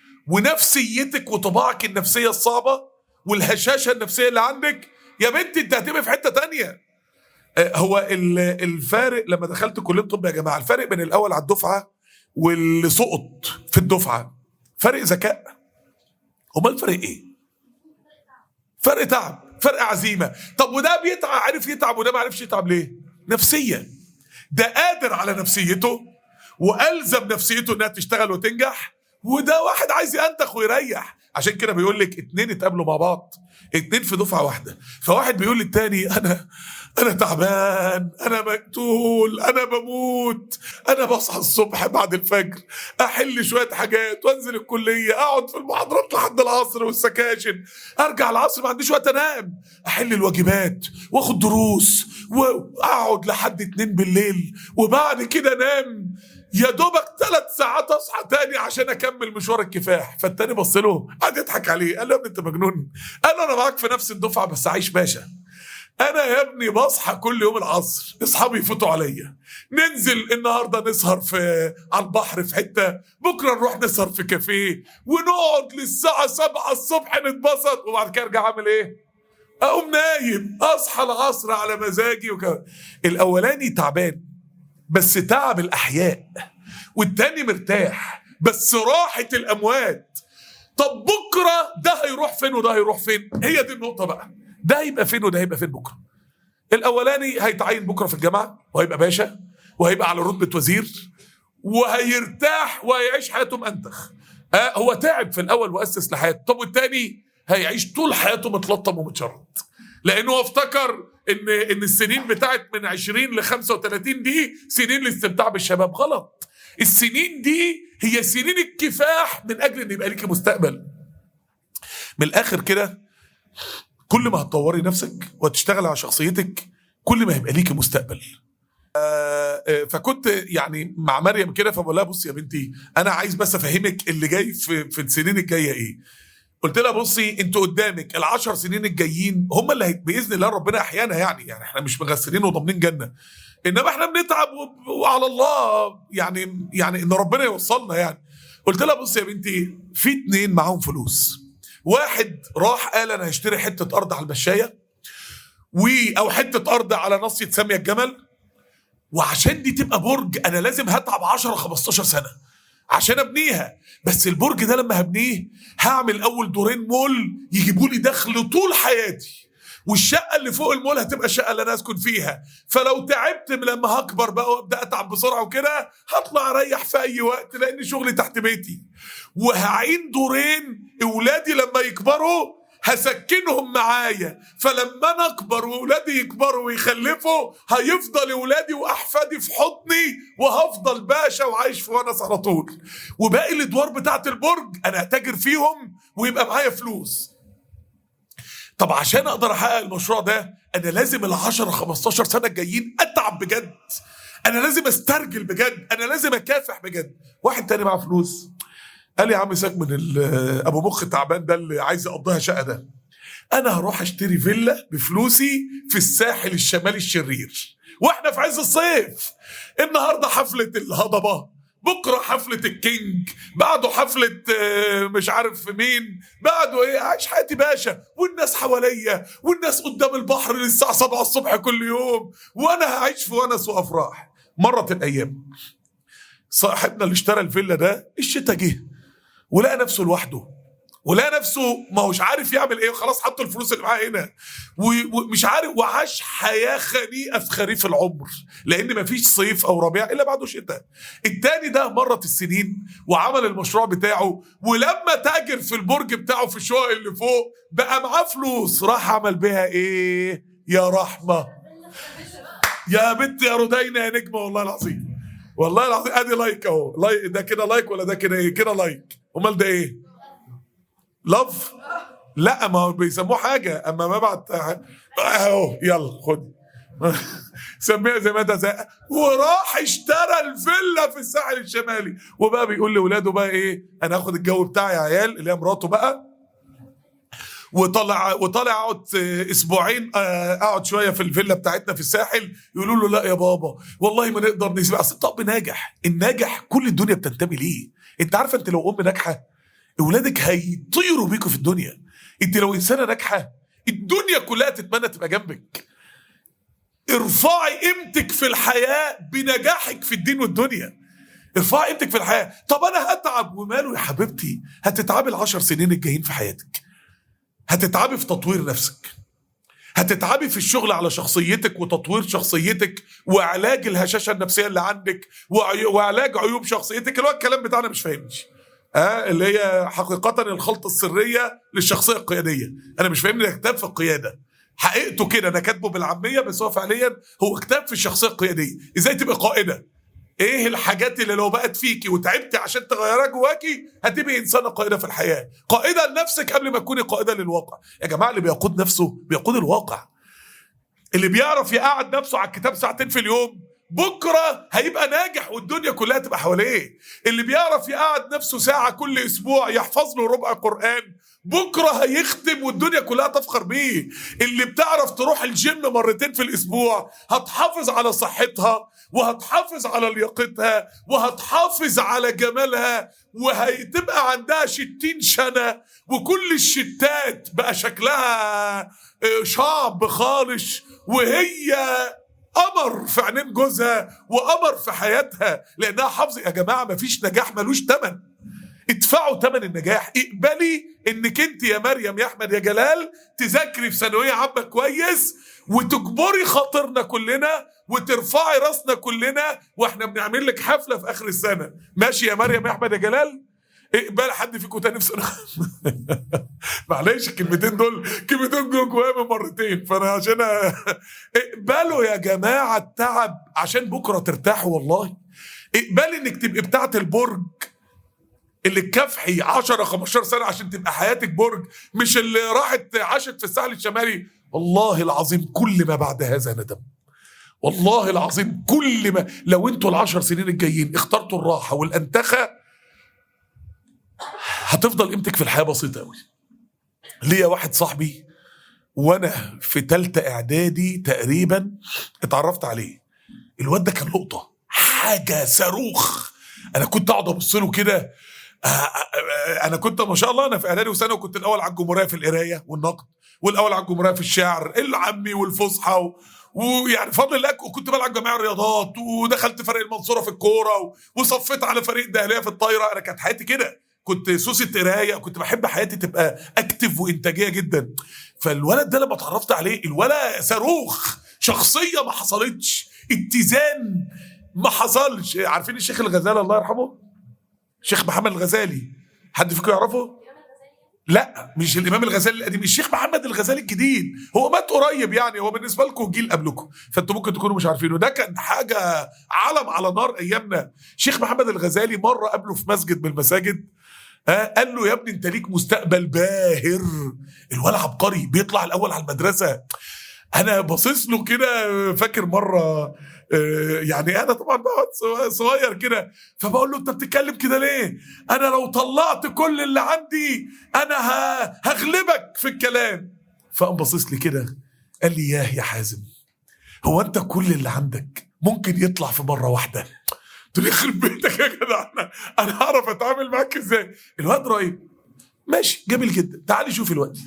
ونفسيتك وطباعك النفسيه الصعبه والهشاشه النفسيه اللي عندك يا بنتي انت هتبقى في حته تانية هو الفارق لما دخلت كليه طب يا جماعه الفارق بين الاول على الدفعه واللي سقط في الدفعه فرق ذكاء امال الفرق ايه فرق تعب فرق عزيمه طب وده بيتعب عارف يتعب وده ما عرفش يتعب ليه نفسيا ده قادر على نفسيته والزم نفسيته انها تشتغل وتنجح وده واحد عايز ينتخ ويريح عشان كده بيقول لك اتنين اتقابلوا مع بعض اتنين في دفعه واحده فواحد بيقول للتاني انا انا تعبان انا مقتول انا بموت انا بصحى الصبح بعد الفجر احل شويه حاجات وانزل الكليه اقعد في المحاضرات لحد العصر والسكاشن ارجع العصر ما عنديش وقت انام احل الواجبات واخد دروس واقعد لحد اتنين بالليل وبعد كده انام يا دوبك ثلاث ساعات اصحى تاني عشان اكمل مشوار الكفاح فالتاني بص له قعد يضحك عليه قال له يا ابني انت مجنون قال له انا معاك في نفس الدفعه بس عايش باشا انا يا ابني بصحى كل يوم العصر اصحابي يفوتوا عليا ننزل النهارده نسهر في على البحر في حته بكره نروح نسهر في كافيه ونقعد للساعه 7 الصبح نتبسط وبعد كده ارجع اعمل ايه اقوم نايم اصحى العصر على مزاجي وكده الاولاني تعبان بس تعب الاحياء والتاني مرتاح بس راحه الاموات طب بكره ده هيروح فين وده هيروح فين هي دي النقطه بقى ده هيبقى فين وده هيبقى فين بكره الاولاني هيتعين بكره في الجامعه وهيبقى باشا وهيبقى على رتبه وزير وهيرتاح وهيعيش حياته منتخ آه هو تعب في الاول واسس لحياته طب والتاني هيعيش طول حياته متلطم ومتشرد لانه هو افتكر ان ان السنين بتاعت من 20 ل 35 دي سنين الاستمتاع بالشباب غلط السنين دي هي سنين الكفاح من اجل ان يبقى ليك مستقبل من الاخر كده كل ما هتطوري نفسك وتشتغل على شخصيتك كل ما هيبقى ليكي مستقبل آه، آه، فكنت يعني مع مريم كده فبقول لها بصي يا بنتي انا عايز بس افهمك اللي جاي في في السنين الجايه ايه قلت لها بصي انت قدامك العشر سنين الجايين هم اللي هي- باذن الله ربنا احيانا يعني يعني احنا مش مغسلين وضامنين جنه انما احنا بنتعب و- وعلى الله يعني يعني ان ربنا يوصلنا يعني قلت لها بصي يا بنتي في اتنين معاهم فلوس واحد راح قال انا هشتري حته ارض على المشايه و او حته ارض على ناصيه ساميه الجمل وعشان دي تبقى برج انا لازم هتعب 10 15 سنه عشان ابنيها بس البرج ده لما هبنيه هعمل اول دورين مول يجيبوا لي دخل طول حياتي والشقه اللي فوق المول هتبقى الشقه اللي انا اسكن فيها فلو تعبت لما هكبر بقى وابدا اتعب بسرعه وكده هطلع اريح في اي وقت لان شغلي تحت بيتي وهعين دورين اولادي لما يكبروا هسكنهم معايا فلما انا اكبر واولادي يكبروا ويخلفوا هيفضل اولادي واحفادي في حضني وهفضل باشا وعايش في ونس على طول وباقي الادوار بتاعت البرج انا هتاجر فيهم ويبقى معايا فلوس طب عشان اقدر احقق المشروع ده انا لازم ال 10 15 سنه الجايين اتعب بجد انا لازم استرجل بجد انا لازم اكافح بجد واحد تاني معاه فلوس قال لي يا عم ساك من ال- ابو مخ تعبان ده اللي عايز يقضيها شقه ده انا هروح اشتري فيلا بفلوسي في الساحل الشمالي الشرير واحنا في عز الصيف النهارده حفله الهضبه بكره حفله الكينج بعده حفله آه، مش عارف مين بعده ايه عايش حياتي باشا والناس حواليا والناس قدام البحر للساعه 7 الصبح كل يوم وانا هعيش في ونس وافراح مرت الايام صاحبنا اللي اشترى الفيلا ده الشتا جه ولقى نفسه لوحده ولقى نفسه ما هوش عارف يعمل ايه وخلاص حط الفلوس اللي معاه هنا و- ومش عارف وعاش حياه خنيئه في خريف العمر لان ما فيش صيف او ربيع الا بعده شتاء التاني ده مرت السنين وعمل المشروع بتاعه ولما تاجر في البرج بتاعه في الشقق اللي فوق بقى معاه فلوس راح عمل بيها ايه يا رحمه يا بنت يا رودينا يا نجمه والله العظيم والله العظيم ادي لايك اهو لايك ده كده لايك ولا ده كده ايه كده لايك امال ده ايه لاف لا ما هو بيسموه حاجه اما ما بعد اهو يلا خد سميها زي ما انت زي وراح اشترى الفيلا في الساحل الشمالي وبقى بيقول لاولاده بقى ايه انا هاخد الجو بتاعي يا عيال اللي هي مراته بقى وطلع وطالع اقعد اسبوعين آه، اقعد شويه في الفيلا بتاعتنا في الساحل يقولوا له لا يا بابا والله ما نقدر نسيب اصل الطب ناجح الناجح كل الدنيا بتنتمي ليه انت عارفه انت لو ام ناجحه اولادك هيطيروا بيكوا في الدنيا انت لو انسانه ناجحه الدنيا كلها تتمنى تبقى جنبك ارفعي قيمتك في الحياه بنجاحك في الدين والدنيا ارفعي قيمتك في الحياه طب انا هتعب وماله يا حبيبتي هتتعبي العشر سنين الجايين في حياتك هتتعبي في تطوير نفسك هتتعبي في الشغل على شخصيتك وتطوير شخصيتك وعلاج الهشاشه النفسيه اللي عندك وعي- وعلاج عيوب شخصيتك اللي هو الكلام بتاعنا مش فاهمنيش اه اللي هي حقيقه الخلطه السريه للشخصيه القياديه انا مش فاهمني ده كتاب في القياده حقيقته كده انا كاتبه بالعاميه بس هو فعليا هو كتاب في الشخصيه القياديه ازاي تبقى قائده ايه الحاجات اللي لو بقت فيكي وتعبتي عشان تغيرها جواكي هتبقي انسانه قائده في الحياه قائده لنفسك قبل ما تكوني قائده للواقع يا جماعه اللي بيقود نفسه بيقود الواقع اللي بيعرف يقعد نفسه على الكتاب ساعتين في اليوم بكره هيبقى ناجح والدنيا كلها تبقى حواليه اللي بيعرف يقعد نفسه ساعه كل اسبوع يحفظ له ربع قران بكره هيختم والدنيا كلها تفخر بيه اللي بتعرف تروح الجيم مرتين في الاسبوع هتحافظ على صحتها وهتحافظ على لياقتها وهتحافظ على جمالها وهتبقى عندها ستين سنة وكل الشتات بقى شكلها آه، شعب خالص وهي قمر في عينين جوزها وقمر في حياتها لانها حافظه يا جماعه مفيش نجاح ملوش ثمن ادفعوا ثمن النجاح اقبلي انك انت يا مريم يا احمد يا جلال تذاكري في ثانويه عامه كويس وتجبري خاطرنا كلنا وترفعي راسنا كلنا واحنا بنعمل لك حفله في اخر السنه ماشي يا مريم يا احمد يا جلال اقبل حد فيكم تاني في سنه معلش الكلمتين دول كلمتين دول جوايا من مرتين فانا عشان أ- اقبلوا يا جماعه التعب عشان بكره ترتاحوا والله اقبلي انك تبقي بتاعه البرج اللي تكافحي 10 15 سنه عشان تبقى حياتك برج مش اللي راحت عاشت في الساحل الشمالي والله العظيم كل ما بعد هذا ندم والله العظيم كل ما لو انتوا العشر سنين الجايين اخترتوا الراحه والانتخه هتفضل قيمتك في الحياه بسيطه قوي ليا واحد صاحبي وانا في تالتة اعدادي تقريبا اتعرفت عليه الواد ده كان لقطه حاجه صاروخ انا كنت اقعد ابص له كده آه، آه، آه، انا كنت ما شاء الله انا في اعدادي وثانوي وكنت الاول على الجمهوريه في القرايه والنقد والاول على الجمهوريه في الشعر العامي والفصحى و... ويعني بفضل الله كنت بلعب جميع الرياضات ودخلت فريق المنصوره في الكوره و... وصفيت على فريق الدهليه في الطايره انا كانت حياتي كده كنت سوسة قرايه كنت بحب حياتي تبقى اكتف وانتاجيه جدا فالولد ده لما اتعرفت عليه الولد صاروخ شخصيه ما حصلتش اتزان ما حصلش عارفين الشيخ الغزالي الله يرحمه الشيخ محمد الغزالي حد فيكم يعرفه لا مش الامام الغزالي القديم الشيخ محمد الغزالي الجديد هو مات قريب يعني هو بالنسبه لكم جيل قبلكم فانتوا ممكن تكونوا مش عارفينه ده كان حاجه علم على نار ايامنا الشيخ محمد الغزالي مره قابله في مسجد من المساجد ها قال له يا ابني انت ليك مستقبل باهر الولد عبقري بيطلع الاول على المدرسه انا باصص له كده فاكر مره آه، يعني انا طبعا بقعد صغ- صغير كده فبقول له انت بتتكلم كده ليه؟ انا لو طلعت كل اللي عندي انا ه- هغلبك في الكلام فقام باصص لي كده قال لي ياه يا حازم هو انت كل اللي عندك ممكن يطلع في مره واحده قلت له يخرب بيتك يا جدع انا انا هعرف اتعامل معاك ازاي الواد رهيب ماشي جميل جدا تعالي شوف الوقت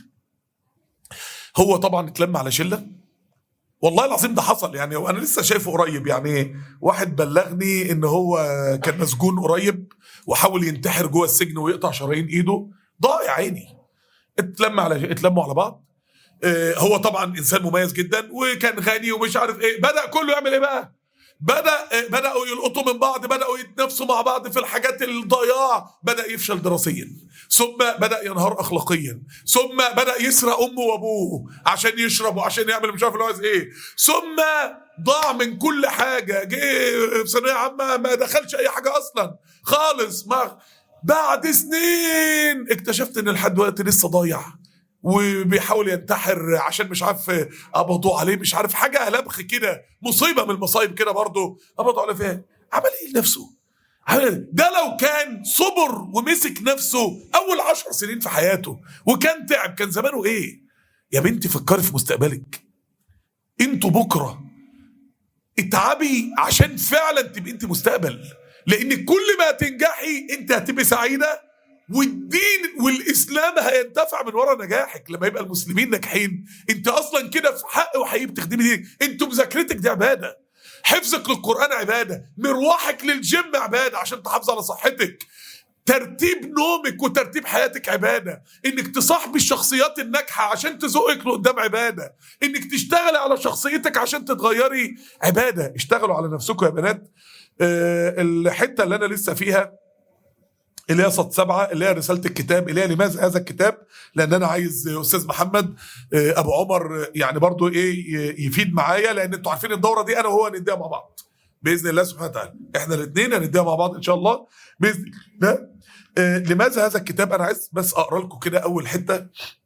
هو طبعا اتلم على شله والله العظيم ده حصل يعني وانا لسه شايفه قريب يعني واحد بلغني ان هو كان مسجون قريب وحاول ينتحر جوه السجن ويقطع شرايين ايده ضايع عيني اتلم على اتلموا على بعض آه، هو طبعا انسان مميز جدا وكان غني ومش عارف ايه بدا كله يعمل ايه بقى بدا آه، بداوا يلقطوا من بعض بداوا يتنافسوا مع بعض في الحاجات الضياع بدا يفشل دراسيا ثم بدا ينهار اخلاقيا ثم بدا يسرق امه وابوه عشان يشرب وعشان يعمل مش عارف اللي هو عايز ايه ثم ضاع من كل حاجه جه في ثانويه عامه ما دخلش اي حاجه اصلا خالص ما بعد سنين اكتشفت ان لحد دلوقتي لسه ضايع وبيحاول ينتحر عشان مش عارف قبضوا عليه مش عارف حاجه لبخ كده مصيبه من المصايب كده برضه قبضوا عليه فيها عمل ايه لنفسه؟ عمل إيه؟ ده لو كان صبر ومسك نفسه اول عشر سنين في حياته وكان تعب كان زمانه ايه؟ يا بنتي فكري في مستقبلك انتوا بكره اتعبي عشان فعلا تبقي انت مستقبل لان كل ما تنجحي انت هتبقي سعيده والدين والاسلام هينتفع من ورا نجاحك لما يبقى المسلمين ناجحين انت اصلا كده في حق وحقيقي بتخدمي دين انتوا مذاكرتك دي عباده حفظك للقران عباده مروحك للجيم عباده عشان تحافظ على صحتك ترتيب نومك وترتيب حياتك عباده انك تصاحبي الشخصيات الناجحه عشان تزقك لقدام عباده انك تشتغلي على شخصيتك عشان تتغيري عباده اشتغلوا على نفسكم يا بنات آه، الحته اللي انا لسه فيها اللي هي صد سبعه اللي هي رساله الكتاب اللي هي لماذا هذا الكتاب لان انا عايز استاذ محمد آه، ابو عمر آه، يعني برضو ايه ي- يفيد معايا لان انتوا عارفين الدوره دي انا وهو هنديها مع بعض باذن الله سبحانه وتعالى احنا الاثنين هنديها مع بعض ان شاء الله باذن الله آه، لماذا هذا الكتاب انا عايز بس اقرا لكم كده اول حته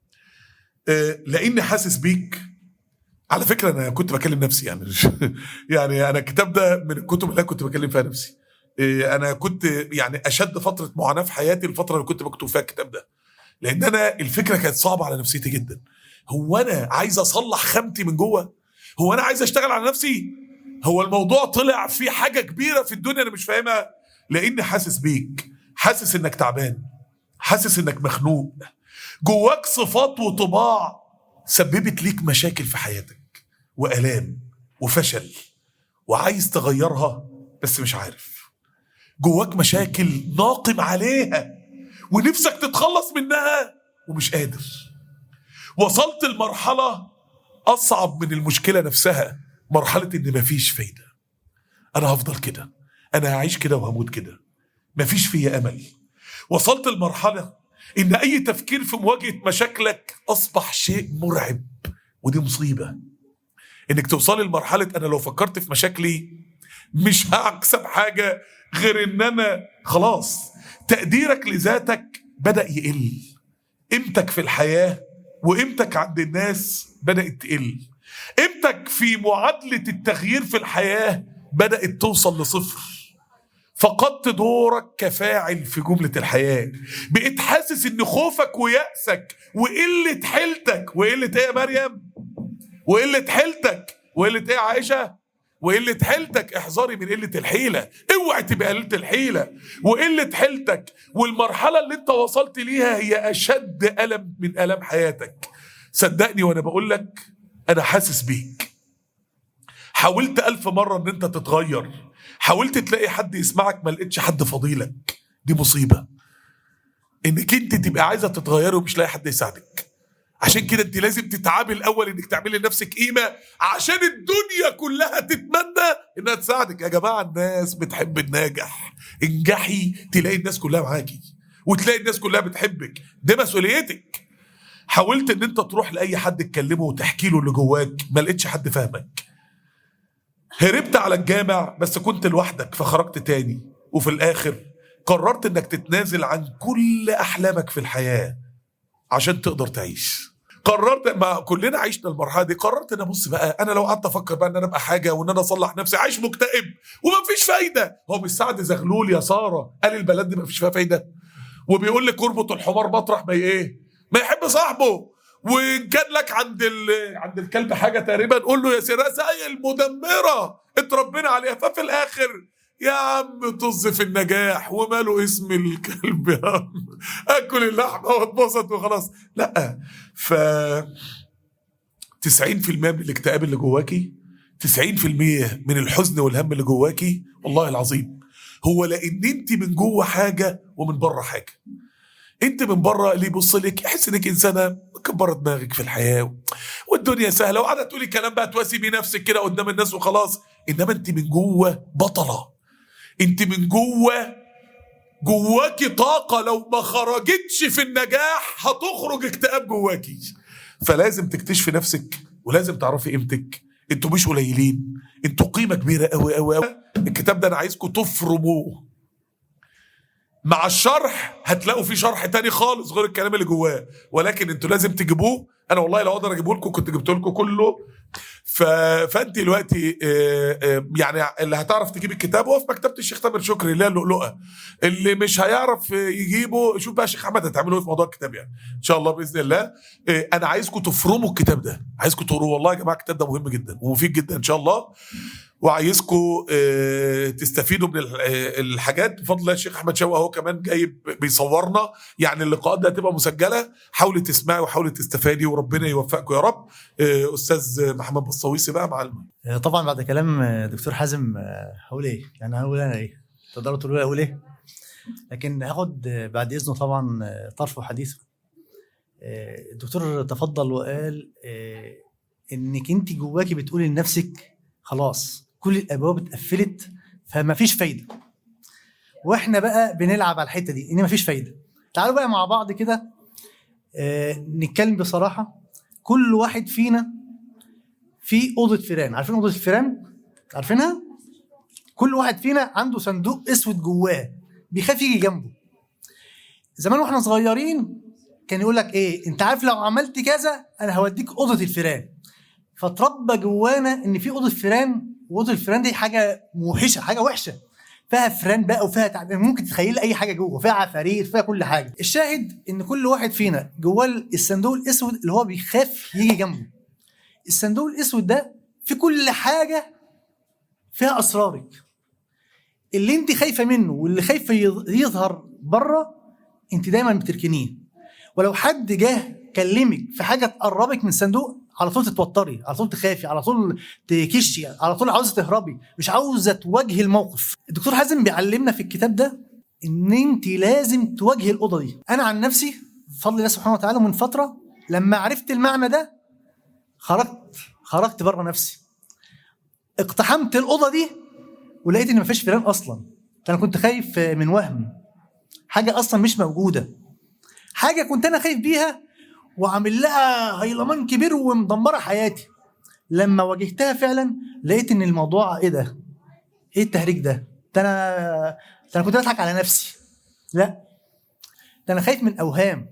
آه، لاني حاسس بيك على فكره انا كنت بكلم نفسي يعني يعني انا الكتاب ده من الكتب اللي أنا كنت بكلم فيها نفسي إيه، انا كنت يعني اشد فتره معاناه في حياتي الفتره اللي كنت بكتب فيها الكتاب ده لان انا الفكره كانت صعبه على نفسيتي جدا هو انا عايز اصلح خامتي من جوه هو انا عايز اشتغل على نفسي هو الموضوع طلع في حاجه كبيره في الدنيا انا مش فاهمها لاني حاسس بيك حاسس انك تعبان حاسس انك مخنوق جواك صفات وطباع سببت ليك مشاكل في حياتك والام وفشل وعايز تغيرها بس مش عارف جواك مشاكل ناقم عليها ونفسك تتخلص منها ومش قادر وصلت لمرحلة أصعب من المشكلة نفسها مرحلة إن مفيش فايدة أنا هفضل كده أنا هعيش كده وهموت كده مفيش فيا أمل وصلت لمرحلة إن أي تفكير في مواجهة مشاكلك أصبح شيء مرعب ودي مصيبة إنك توصلي لمرحلة أنا لو فكرت في مشاكلي مش هكسب حاجة غير إن أنا خلاص تقديرك لذاتك بدأ يقل قيمتك في الحياة وقيمتك عند الناس بدأت تقل قيمتك في معادلة التغيير في الحياة بدأت توصل لصفر فقدت دورك كفاعل في جملة الحياة بقيت حاسس ان خوفك ويأسك وقلة حيلتك وقلة ايه يا مريم وقلة حيلتك وقلة ايه يا عائشة وقلة حيلتك احذري من قلة الحيلة اوعي تبقى قلة الحيلة وقلة حيلتك والمرحلة اللي انت وصلت ليها هي اشد ألم من ألم حياتك صدقني وانا بقول لك انا حاسس بيك حاولت ألف مرة ان انت تتغير حاولت تلاقي حد يسمعك ما لقيتش حد فضيلك دي مصيبة انك انت تبقى عايزة تتغيري ومش لاقي حد يساعدك عشان كده انت لازم تتعامل الاول انك تعملي لنفسك قيمه عشان الدنيا كلها تتمنى انها تساعدك يا جماعه الناس بتحب الناجح انجحي تلاقي الناس كلها معاكي وتلاقي الناس كلها بتحبك دي مسؤوليتك حاولت ان انت تروح لاي حد تكلمه وتحكي له اللي جواك ما لقيتش حد فاهمك هربت على الجامع بس كنت لوحدك فخرجت تاني وفي الاخر قررت انك تتنازل عن كل احلامك في الحياه عشان تقدر تعيش قررت ما كلنا عشنا المرحله دي قررت ان ابص بقى انا لو قعدت افكر بقى ان انا ابقى حاجه وان انا اصلح نفسي عايش مكتئب ومفيش فايده هو مش سعد زغلول يا ساره قال البلد دي مفيش فيها فايده وبيقول لك اربط الحمار مطرح ما ايه ما يحب صاحبه وان كان لك عند ال... عند الكلب حاجه تقريبا قول له يا سيرة زي المدمره اتربينا عليها ففي الاخر يا عم طز في النجاح وماله اسم الكلب يا عم اكل اللحمه واتبسط وخلاص لا ف 90% من الاكتئاب اللي جواكي 90% من الحزن والهم اللي جواكي والله العظيم هو لان انت من جوه حاجه ومن بره حاجه انت من بره اللي يبص لك يحس انك انسانه مكبره دماغك في الحياه والدنيا سهله وقاعده تقولي كلام بقى تواسي بيه نفسك كده قدام الناس وخلاص انما انت من جوه بطله انت من جوه جواكي طاقة لو ما خرجتش في النجاح هتخرج اكتئاب جواكي فلازم تكتشفي نفسك ولازم تعرفي قيمتك انتوا مش قليلين انتوا قيمة كبيرة قوي قوي قوي الكتاب ده انا عايزكم تفرموه مع الشرح هتلاقوا فيه شرح تاني خالص غير الكلام اللي جواه ولكن انتوا لازم تجيبوه انا والله لو اقدر اجيبه لكم كنت جبت لكم كله ف... فانت دلوقتي آه، آه، يعني اللي هتعرف تجيب الكتاب هو في مكتبه الشيخ تامر شكري اللي هي اللؤلؤه اللي مش هيعرف آه، يجيبه شوف بقى شيخ احمد هتعملوا ايه في موضوع الكتاب يعني ان شاء الله باذن الله آه، انا عايزكم تفرموا الكتاب ده عايزكم تقروه والله يا جماعه الكتاب ده مهم جدا ومفيد جدا ان شاء الله وعايزكم آه، تستفيدوا من الح- آه، الحاجات بفضل الله الشيخ احمد شوقي اهو كمان جاي بيصورنا يعني اللقاءات دي هتبقى مسجله حاولي تسمعي وحاولي تستفادي وربنا يوفقكم يا رب آه، استاذ محمد بصويسي بقى مع الم... آه، طبعا بعد كلام آه، دكتور حازم آه، هقول ايه؟ يعني هقول انا ايه؟ تقدروا تقولوا لي اقول ايه؟ لكن هاخد آه، بعد اذنه طبعا آه، طرف حديثه. آه، الدكتور تفضل وقال آه، انك انت جواكي بتقولي لنفسك خلاص كل الابواب اتقفلت فما فيش فايده. واحنا بقى بنلعب على الحته دي ان مفيش فايده تعالوا بقى مع بعض كده آه نتكلم بصراحه كل واحد فينا في اوضه فيران عارفين اوضه الفيران عارفينها كل واحد فينا عنده صندوق اسود جواه بيخاف يجي جنبه زمان واحنا صغيرين كان يقول لك ايه انت عارف لو عملت كذا انا هوديك اوضه الفيران فتربى جوانا ان في اوضه فيران واوضه الفيران دي حاجه موحشه حاجه وحشه فيها فران بقى وفيها تعب ممكن تتخيل اي حاجه جوه فيها عفاريت فيها كل حاجه الشاهد ان كل واحد فينا جواه الصندوق الاسود اللي هو بيخاف يجي جنبه الصندوق الاسود ده في كل حاجه فيها اسرارك اللي انت خايفه منه واللي خايفه يظ- يظهر بره انت دايما بتركنيه ولو حد جه كلمك في حاجه تقربك من الصندوق على طول تتوتري على طول تخافي على طول تكشي على طول عاوزه تهربي مش عاوزه تواجهي الموقف الدكتور حازم بيعلمنا في الكتاب ده ان انت لازم تواجهي الاوضه دي انا عن نفسي بفضل الله سبحانه وتعالى من فتره لما عرفت المعنى ده خرجت خرجت بره نفسي اقتحمت الاوضه دي ولقيت ان مفيش فيران اصلا انا كنت خايف من وهم حاجه اصلا مش موجوده حاجه كنت انا خايف بيها وعامل لها هيلمان كبير ومدمره حياتي لما واجهتها فعلا لقيت ان الموضوع ايه ده ايه التهريج ده ده انا ده انا كنت بضحك على نفسي لا ده انا خايف من اوهام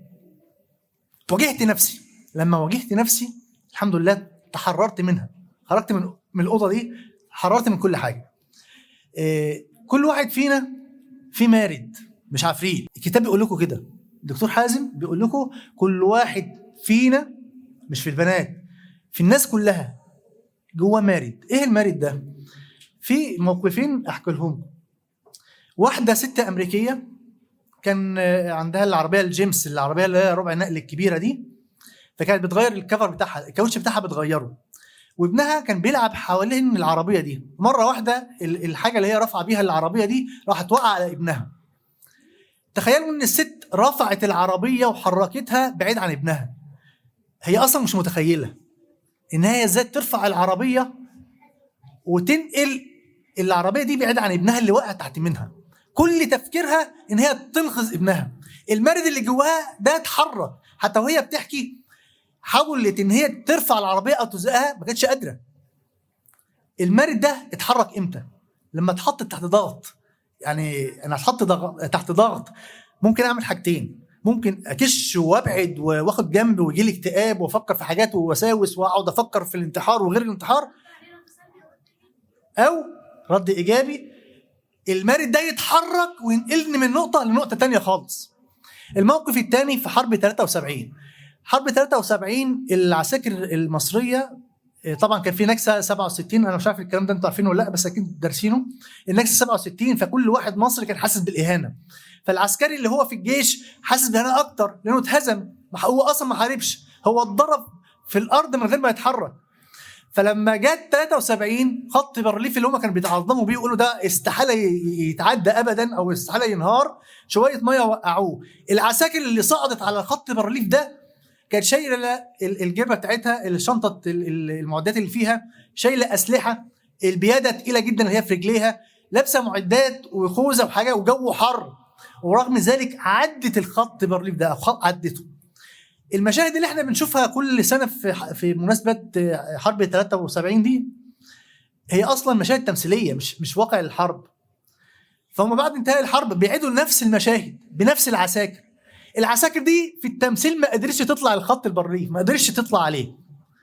واجهت نفسي لما واجهت نفسي الحمد لله تحررت منها خرجت من من الاوضه دي حررت من كل حاجه إيه كل واحد فينا في مارد مش عفريت الكتاب بيقول لكم كده الدكتور حازم بيقول لكم كل واحد فينا مش في البنات في الناس كلها جوه مارد ايه المارد ده في موقفين احكي لهم واحده ست امريكيه كان آه، عندها العربيه الجيمس العربيه اللي هي ربع نقل الكبيره دي فكانت بتغير الكفر بتاعها الكاوتش بتاعها بتغيره وابنها كان بيلعب حوالين العربيه دي مره واحده ال- الحاجه اللي هي رافعه بيها العربيه دي راحت وقع على ابنها تخيلوا ان الست رفعت العربيه وحركتها بعيد عن ابنها هي اصلا مش متخيله ان هي ازاي ترفع العربيه وتنقل العربيه دي بعيد عن ابنها اللي وقع تحت منها كل تفكيرها ان هي تنقذ ابنها المرض اللي جواها ده اتحرك حتى وهي بتحكي حاولت ان هي ترفع العربيه او تزقها ما كانتش قادره المرض ده اتحرك امتى لما اتحط تحت ضغط يعني انا اتحط ضغط تحت ضغط ممكن اعمل حاجتين ممكن اكش وابعد واخد جنب ويجي لي اكتئاب وافكر في حاجات ووساوس واقعد افكر في الانتحار وغير الانتحار او رد ايجابي المارد ده يتحرك وينقلني من نقطه لنقطه تانية خالص الموقف الثاني في حرب 73 حرب 73 العساكر المصريه إيه، طبعا كان في نكسه 67 انا مش عارف الكلام ده انتوا عارفينه ولا لا بس اكيد دارسينه النكسه 67 فكل واحد مصري كان حاسس بالاهانه فالعسكري اللي هو في الجيش حاسس باهانه اكتر لانه اتهزم ما- هو اصلا ما حاربش هو اتضرب في الارض من غير ما يتحرك فلما جت 73 خط بارليف اللي هم كانوا بيتعظموا بيه يقولوا ده استحاله ي- يتعدى ابدا او استحاله ينهار شويه ميه وقعوه العساكر اللي صعدت على خط بارليف ده كانت شايله ال- الجبهه بتاعتها الشنطه ال- ال- المعدات اللي فيها شايله اسلحه البياده تقيله جدا اللي هي في رجليها لابسه معدات وخوذه وحاجه وجو حر ورغم ذلك عدت الخط بارليف ده أو خط- عدته المشاهد اللي احنا بنشوفها كل سنه في في مناسبه حرب 73 دي هي اصلا مشاهد تمثيليه مش مش واقع الحرب فهم بعد انتهاء الحرب بيعيدوا نفس المشاهد بنفس العساكر العساكر دي في التمثيل ما قدرتش تطلع الخط البريف ما قدرتش تطلع عليه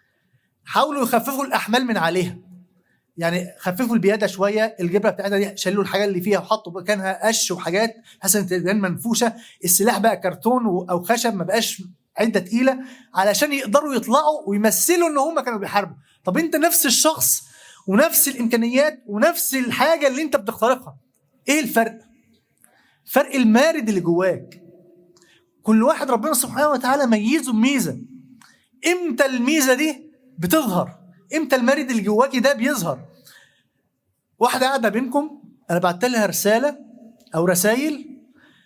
حاولوا يخففوا الاحمال من عليها يعني خففوا البياده شويه الجبهه بتاعتها دي شالوا الحاجات اللي فيها وحطوا مكانها قش وحاجات بحيث ان تبان منفوشه السلاح بقى كرتون و- او خشب ما بقاش عده تقيله علشان يقدروا يطلعوا ويمثلوا ان هم كانوا بيحاربوا طب انت نفس الشخص ونفس الامكانيات ونفس الحاجه اللي انت بتخترقها ايه الفرق فرق المارد اللي جواك كل واحد ربنا سبحانه وتعالى ميزه بميزه امتى الميزه دي بتظهر امتى المارد اللي جواكي ده بيظهر واحده قاعده بينكم انا بعت لها رساله او رسائل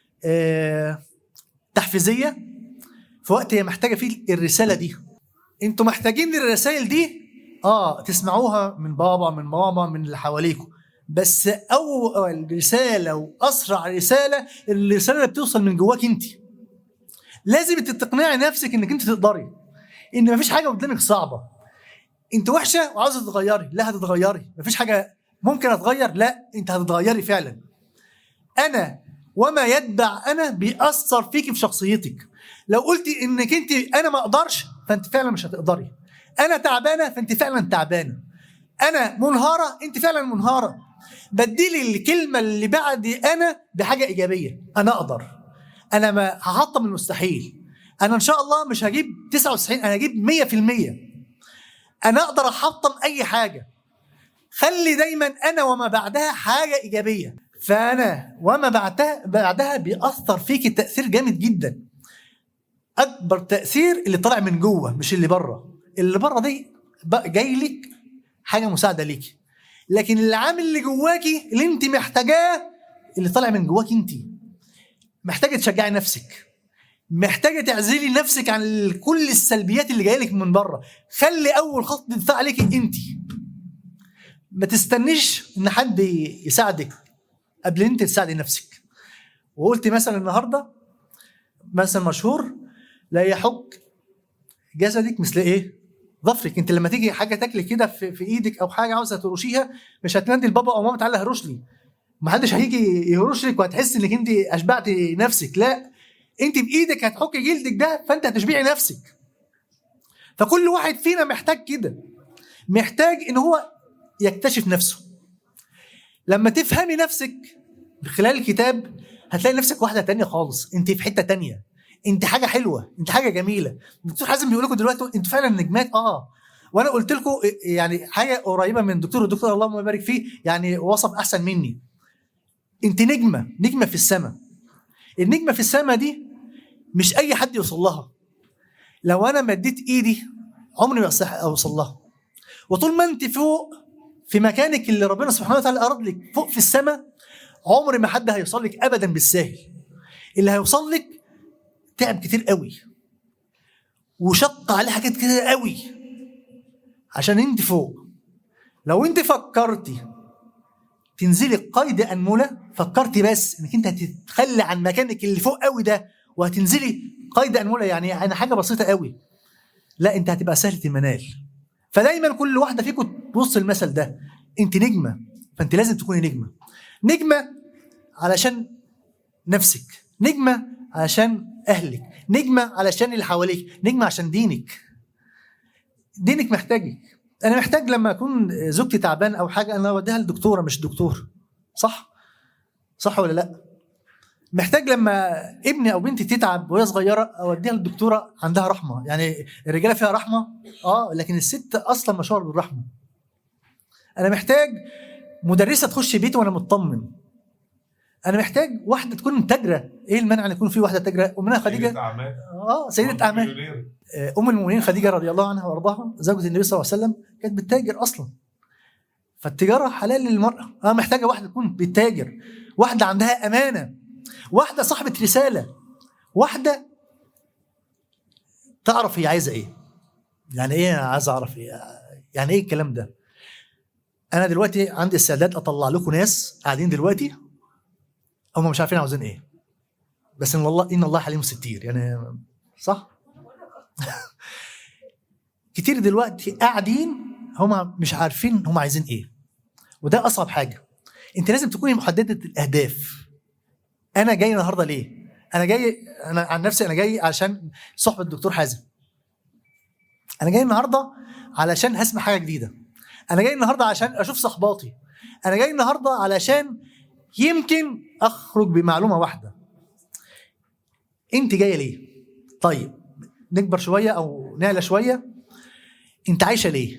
آه تحفيزيه في وقت هي محتاجه فيه الرساله دي انتوا محتاجين الرسائل دي اه تسمعوها من بابا من ماما من اللي حواليكم بس اول رساله واسرع رساله الرساله اللي بتوصل من جواك انت لازم انت تقنعي نفسك انك انت تقدري ان مفيش حاجه قدامك صعبه انت وحشه وعاوزه تتغيري لا هتتغيري مفيش حاجه ممكن اتغير لا انت هتتغيري فعلا انا وما يتبع انا بيأثر فيك في شخصيتك لو قلتي انك انت انا ما اقدرش فانت فعلا مش هتقدري انا تعبانه فانت فعلا تعبانه انا منهاره انت فعلا منهاره بديلي الكلمه اللي بعد انا بحاجه ايجابيه انا اقدر انا ما هحطم المستحيل انا ان شاء الله مش هجيب 99 انا هجيب 100% انا اقدر احطم اي حاجه خلي دايما انا وما بعدها حاجه ايجابيه فانا وما بعدها بعدها بيأثر فيك تأثير جامد جدا اكبر تأثير اللي طالع من جوه مش اللي بره اللي بره دي بقى جاي لك حاجه مساعده ليكي لكن اللي عامل اللي جواكي اللي انت محتاجاه اللي طالع من جواكي انت محتاجه تشجعي نفسك محتاجه تعزلي نفسك عن كل السلبيات اللي جايه لك من بره خلي اول خط دفاع عليكي انت ما تستنيش ان حد يساعدك قبل انت تساعدي نفسك وقلت مثلا النهارده مثل مشهور لا يحك جسدك مثل ايه ظفرك انت لما تيجي حاجه تاكلي كده في, في ايدك او حاجه عاوزه ترشيها مش هتنادي لبابا او ماما تعالى هرش لي ما حدش هيجي يهرش لك وهتحس انك انت اشبعتي نفسك لا انت بايدك هتحكي جلدك ده فانت هتشبعي نفسك فكل واحد فينا محتاج كده محتاج ان هو يكتشف نفسه لما تفهمي نفسك خلال الكتاب هتلاقي نفسك واحده تانية خالص انت في حته تانية انت حاجه حلوه انت حاجه جميله الدكتور حازم بيقول لكم دلوقتي انتوا فعلا نجمات اه وانا قلت لكم يعني حاجه قريبه من الدكتور الدكتور اللهم يبارك فيه يعني وصف احسن مني انت نجمه نجمه في السماء النجمه في السماء دي مش اي حد يوصل لها لو انا مديت ايدي عمري ما اوصل لها وطول ما انت فوق في مكانك اللي ربنا سبحانه وتعالى اراد لك فوق في السماء عمر ما حد هيوصل لك ابدا بالساهل اللي هيوصل لك تعب كتير قوي وشق عليه حاجات كتير قوي عشان انت فوق لو انت فكرتي تنزلي قيد انمله فكرتي بس انك انت هتتخلي عن مكانك اللي فوق قوي ده وهتنزلي قيد انمله يعني يعني حاجه بسيطه قوي لا انت هتبقى سهله المنال فدايما كل واحده فيكم تبص المثل ده انت نجمه فانت لازم تكوني نجمه نجمه علشان نفسك نجمه علشان اهلك نجمه علشان اللي حواليك نجمه عشان دينك دينك محتاجك انا محتاج لما اكون زوجتي تعبان او حاجه انا اوديها للدكتوره مش دكتور صح صح ولا لا محتاج لما ابني او بنتي تتعب وهي صغيره اوديها للدكتوره عندها رحمه يعني الرجاله فيها رحمه اه لكن الست اصلا مشهور بالرحمه انا محتاج مدرسه تخش بيتي وانا مطمن انا محتاج واحده تكون تاجره ايه المانع ان يكون في واحده تاجره امنا خديجه اه سيده اعمال ام المؤمنين خديجه رضي الله عنها وارضاها زوجة النبي صلى الله عليه وسلم كانت بتتاجر اصلا فالتجاره حلال للمراه انا محتاجه واحده تكون بتتاجر واحده عندها امانه واحده صاحبه رساله واحده تعرف هي عايزه ايه يعني ايه عايز اعرف ايه يعني ايه الكلام ده انا دلوقتي عندي استعداد اطلع لكم ناس قاعدين دلوقتي هم مش عارفين عاوزين ايه بس ان الله ان الله حليم ستير يعني صح كتير دلوقتي قاعدين هم مش عارفين هم عايزين ايه وده اصعب حاجه انت لازم تكوني محدده الاهداف انا جاي النهارده ليه انا جاي انا عن نفسي انا جاي عشان صحبه الدكتور حازم انا جاي النهارده علشان هسمع حاجه جديده انا جاي النهارده عشان اشوف صحباتي انا جاي النهارده علشان يمكن اخرج بمعلومه واحده انت جايه ليه طيب نكبر شويه او نعلى شويه انت عايشه ليه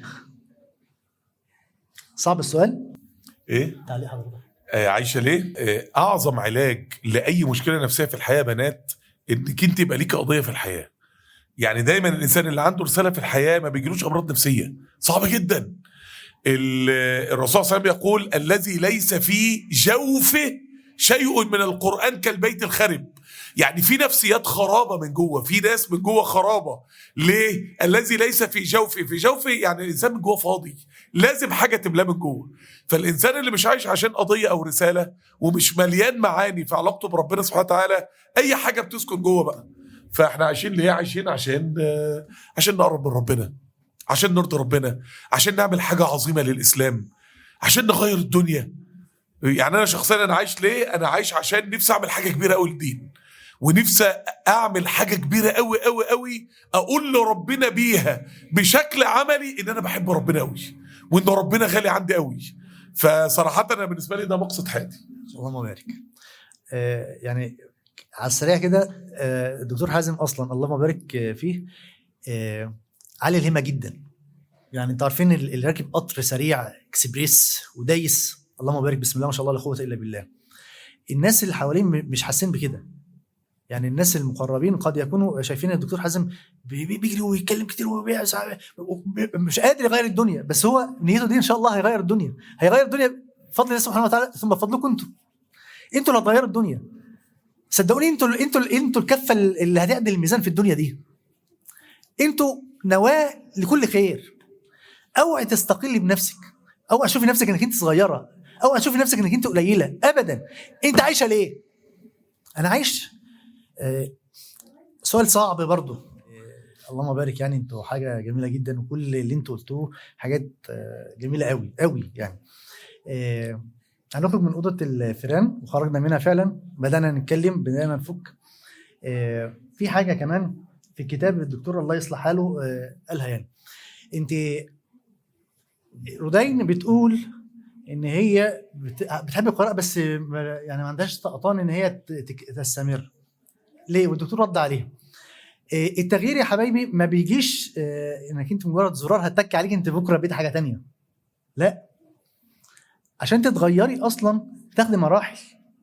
صعب السؤال ايه تعليق حضرتك آه عايشه ليه آه اعظم علاج لاي مشكله نفسيه في الحياه يا بنات انك انت يبقى ليك قضيه في الحياه يعني دايما الانسان اللي عنده رساله في الحياه ما بيجيلوش امراض نفسيه صعبه جدا الرسول صلى الله عليه وسلم يقول الذي ليس في جوفه شيء من القران كالبيت الخرب يعني في نفسيات خرابه من جوه في ناس من جوه خرابه ليه الذي ليس في جوفه في جوفه يعني الانسان من جوه فاضي لازم حاجه تملاه من جوه فالانسان اللي مش عايش عشان قضيه او رساله ومش مليان معاني في علاقته بربنا سبحانه وتعالى اي حاجه بتسكن جوه بقى فاحنا عايشين ليه عايشين عشان آه، عشان نقرب من ربنا عشان نرضي ربنا عشان نعمل حاجه عظيمه للاسلام عشان نغير الدنيا يعني انا شخصيا انا عايش ليه انا عايش عشان نفسي اعمل حاجه كبيره قوي للدين ونفسي اعمل حاجه كبيره قوي قوي قوي اقول لربنا بيها بشكل عملي ان انا بحب ربنا قوي وان ربنا غالي عندي قوي فصراحه انا بالنسبه لي ده مقصد حياتي اللهم بارك آه يعني على السريع كده آه الدكتور حازم اصلا اللهم بارك آه، فيه آه عالي الهمه جدا يعني انتوا عارفين ال- اللي راكب قطر سريع اكسبريس ودايس اللهم بارك بسم الله ما شاء الله لا قوه الا بالله الناس اللي حوالين م- مش حاسين بكده يعني الناس المقربين قد يكونوا شايفين الدكتور حازم بي- بي- بيجري ويتكلم كتير وبيسعى مش قادر يغير الدنيا بس هو نيته دي ان شاء الله هيغير الدنيا هيغير الدنيا بفضل الله سبحانه وتعالى ثم بفضلكم انتم انتوا اللي هتغيروا الدنيا صدقوني انتوا انتوا انتوا الكفه اللي هتعدل الميزان في الدنيا دي انتوا نواه لكل خير اوعي تستقلي بنفسك اوعي تشوفي نفسك انك انت صغيره اوعي تشوفي نفسك انك انت قليله ابدا انت عايشه ليه انا عايش آه، سؤال صعب برضو آه، اللهم بارك يعني انتوا حاجه جميله جدا وكل اللي انتوا قلتوه حاجات آه، جميله قوي قوي يعني آه، هنخرج من اوضه الفيران وخرجنا منها فعلا بدانا نتكلم بدانا نفك آه، في حاجه كمان في الكتاب الدكتور الله يصلح حاله آه، قالها يعني انت رودين بتقول ان هي بت- بتحب القراءه بس ما- يعني ما عندهاش طقطان ان هي ت- تك- تستمر ليه والدكتور رد عليها آه، التغيير يا حبايبي ما بيجيش آه، انك انت مجرد زرار هتك عليك انت بكره بقيت حاجه تانية لا عشان تتغيري اصلا تاخدي مراحل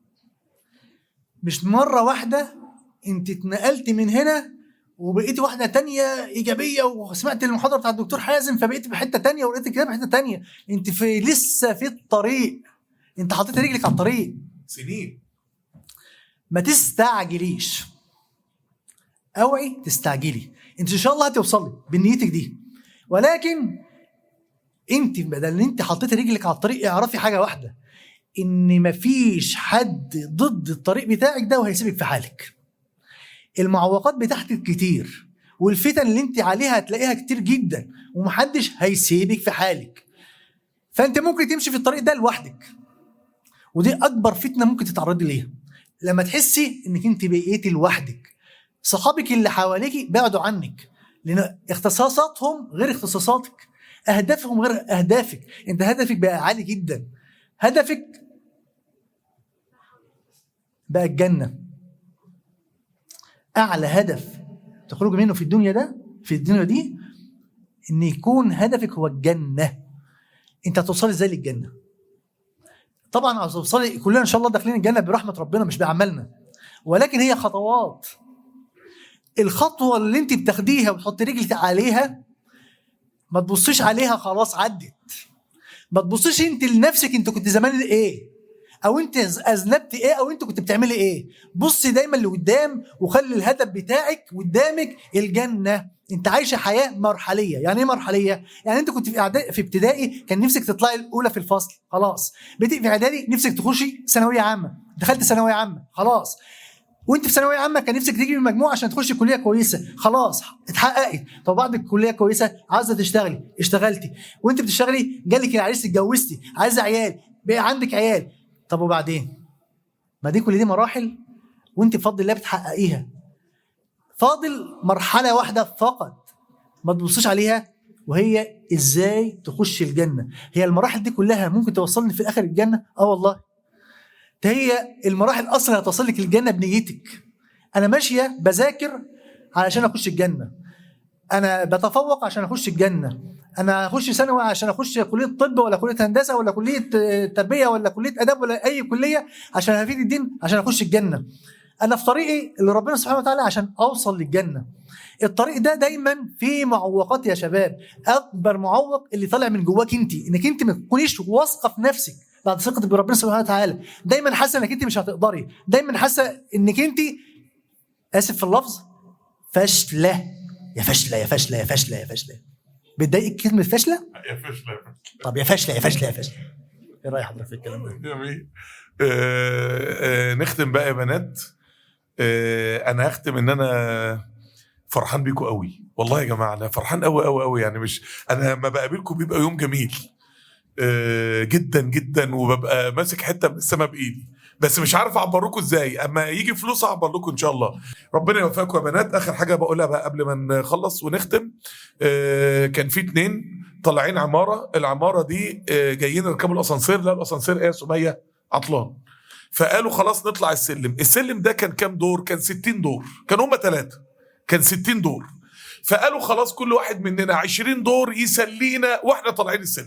مش مره واحده انت اتنقلت من هنا وبقيتي واحده تانية ايجابيه وسمعت المحاضره بتاع الدكتور حازم فبقيتي في حته تانية ولقيت الكتاب في حته تانية انت في لسه في الطريق انت حطيت رجلك على الطريق سنين ما تستعجليش اوعي تستعجلي انت ان شاء الله هتوصلي بنيتك دي ولكن انت بدل ان انت حطيت رجلك على الطريق اعرفي حاجه واحده ان مفيش حد ضد الطريق بتاعك ده وهيسيبك في حالك المعوقات بتاعتك كتير والفتن اللي انت عليها هتلاقيها كتير جدا ومحدش هيسيبك في حالك فانت ممكن تمشي في الطريق ده لوحدك ودي اكبر فتنه ممكن تتعرضي ليها لما تحسي انك انت بقيتي لوحدك صحابك اللي حواليك بعدوا عنك لان اختصاصاتهم غير اختصاصاتك اهدافهم غير اهدافك انت هدفك بقى عالي جدا هدفك بقى الجنه اعلى هدف تخرج منه في الدنيا ده في الدنيا دي ان يكون هدفك هو الجنه انت هتوصلي ازاي للجنه طبعا هتوصلي كلنا ان شاء الله داخلين الجنه برحمه ربنا مش بعملنا ولكن هي خطوات الخطوه اللي انت بتاخديها وتحطي رجلك عليها ما تبصيش عليها خلاص عدت ما تبصيش انت لنفسك انت كنت زمان ايه او انت اذنبت ايه او انت كنت بتعملي ايه بصي دايما لقدام وخلي الهدف بتاعك قدامك الجنه انت عايشه حياه مرحليه يعني ايه مرحليه يعني انت كنت في اعدادي في ابتدائي كان نفسك تطلعي الاولى في الفصل خلاص بقيتي في اعدادي نفسك تخشي ثانويه عامه دخلت ثانويه عامه خلاص وانت في ثانويه عامه كان نفسك تجيبي مجموع عشان تخشي كليه كويسه خلاص اتحققت طب بعد الكليه كويسه عايزه تشتغلي اشتغلتي وانت بتشتغلي جالك العريس اتجوزتي عايزه عيال بقى عندك عيال طب وبعدين ما دي كل دي مراحل وانت بفضل الله بتحققيها فاضل مرحله واحده فقط ما تبصيش عليها وهي ازاي تخش الجنه هي المراحل دي كلها ممكن توصلني في اخر الجنه اه والله ده هي المراحل اصلا هتوصل لك الجنه بنيتك انا ماشيه بذاكر علشان اخش الجنه انا بتفوق عشان اخش الجنه انا هخش ثانوي عشان اخش كليه طب ولا كليه هندسه ولا كليه آه، تربيه ولا كليه اداب ولا اي كليه عشان هفيد الدين عشان اخش الجنه انا في طريقي اللي ربنا سبحانه وتعالى عشان اوصل للجنه الطريق ده دايما فيه معوقات يا شباب اكبر معوق اللي طالع من جواك انت انك انت ما تكونيش واثقه في نفسك بعد ثقتك بربنا سبحانه وتعالى دايما حاسه انك انت مش هتقدري دايما حاسه انك انت اسف في اللفظ فاشله يا فاشله يا فاشله يا فاشله يا فاشله بتضايقك كلمه فاشله يا فشلة طب يا فاشله يا فاشله يا فاشله ايه راي حضرتك في الكلام ده جميل آه، آه، نختم بقى يا بنات آه، انا هختم ان انا فرحان بيكم قوي والله يا جماعه انا فرحان قوي قوي قوي يعني مش انا لما بقابلكم بيبقى يوم جميل آه، جدا جدا وببقى ماسك حته من السما بايدي بس مش عارف اعبر لكم ازاي اما يجي فلوس اعبر لكم ان شاء الله ربنا يوفقكم يا بنات اخر حاجه بقولها بقى قبل ما نخلص ونختم آه، كان في اتنين طالعين عماره العماره دي آه، جايين يركبوا الاسانسير لا الاسانسير ايه يا سميه عطلان فقالوا خلاص نطلع السلم السلم ده كان كام دور كان 60 دور كان هم ثلاثه كان 60 دور فقالوا خلاص كل واحد مننا 20 دور يسلينا واحنا طالعين السلم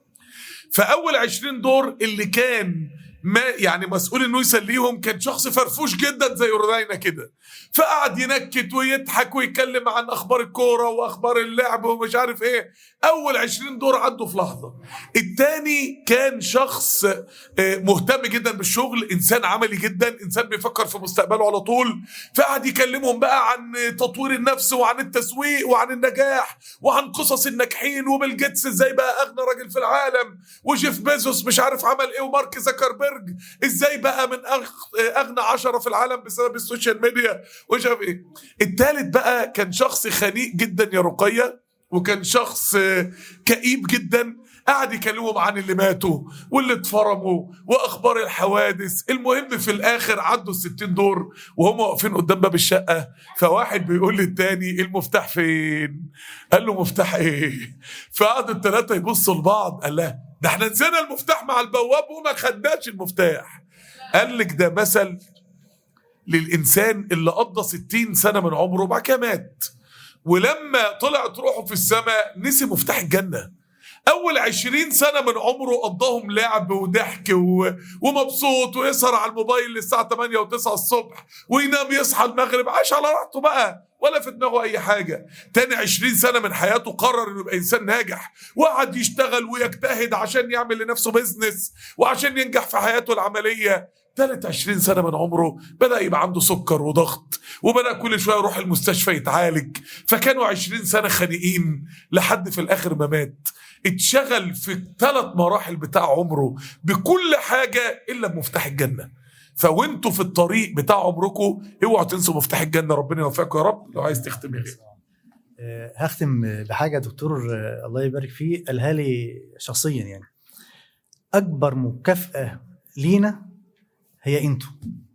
فاول 20 دور اللي كان ما يعني مسؤول انه يسليهم كان شخص فرفوش جدا زي رودينا كده فقعد ينكت ويضحك ويتكلم عن اخبار الكوره واخبار اللعب ومش عارف ايه اول 20 دور عدوا في لحظه التاني كان شخص آه، مهتم جدا بالشغل انسان عملي جدا انسان بيفكر في مستقبله على طول فقعد يكلمهم بقى عن تطوير النفس وعن التسويق وعن النجاح وعن قصص الناجحين وبيل جيتس ازاي بقى اغنى راجل في العالم وجيف بيزوس مش عارف عمل ايه ومارك زكربرج ازاي بقى من أغ- اغنى عشرة في العالم بسبب السوشيال ميديا ومش عارف ايه التالت بقى كان شخص خنيق جدا يا رقيه وكان شخص آه، كئيب جدا قعد يكلمهم عن اللي ماتوا واللي اتفرموا واخبار الحوادث المهم في الاخر عدوا الستين دور وهم واقفين قدام باب الشقه فواحد بيقول للتاني المفتاح فين قال له مفتاح ايه فقعدوا الثلاثه يبصوا لبعض قال له ده احنا نسينا المفتاح مع البواب وما خدناش المفتاح قال لك ده مثل للانسان اللي قضى 60 سنه من عمره وبعد كده مات ولما طلعت روحه في السماء نسي مفتاح الجنه اول عشرين سنه من عمره قضاهم لعب وضحك و... ومبسوط ويسهر على الموبايل للساعه 8 و9 الصبح وينام يصحى المغرب عاش على راحته بقى ولا في دماغه اي حاجه تاني عشرين سنه من حياته قرر انه يبقى انسان ناجح وقعد يشتغل ويجتهد عشان يعمل لنفسه بيزنس وعشان ينجح في حياته العمليه تالت عشرين سنة من عمره بدأ يبقى عنده سكر وضغط وبدأ كل شوية يروح المستشفى يتعالج فكانوا عشرين سنة خانقين لحد في الآخر ما مات اتشغل في الثلاث مراحل بتاع عمره بكل حاجة إلا بمفتاح الجنة فوانتوا في الطريق بتاع عمركم اوعوا تنسوا مفتاح الجنة ربنا يوفقكم يا رب لو عايز تختم يا غير آه، هختم بحاجه دكتور آه، الله يبارك فيه قالها لي شخصيا يعني اكبر مكافاه لينا هي انتوا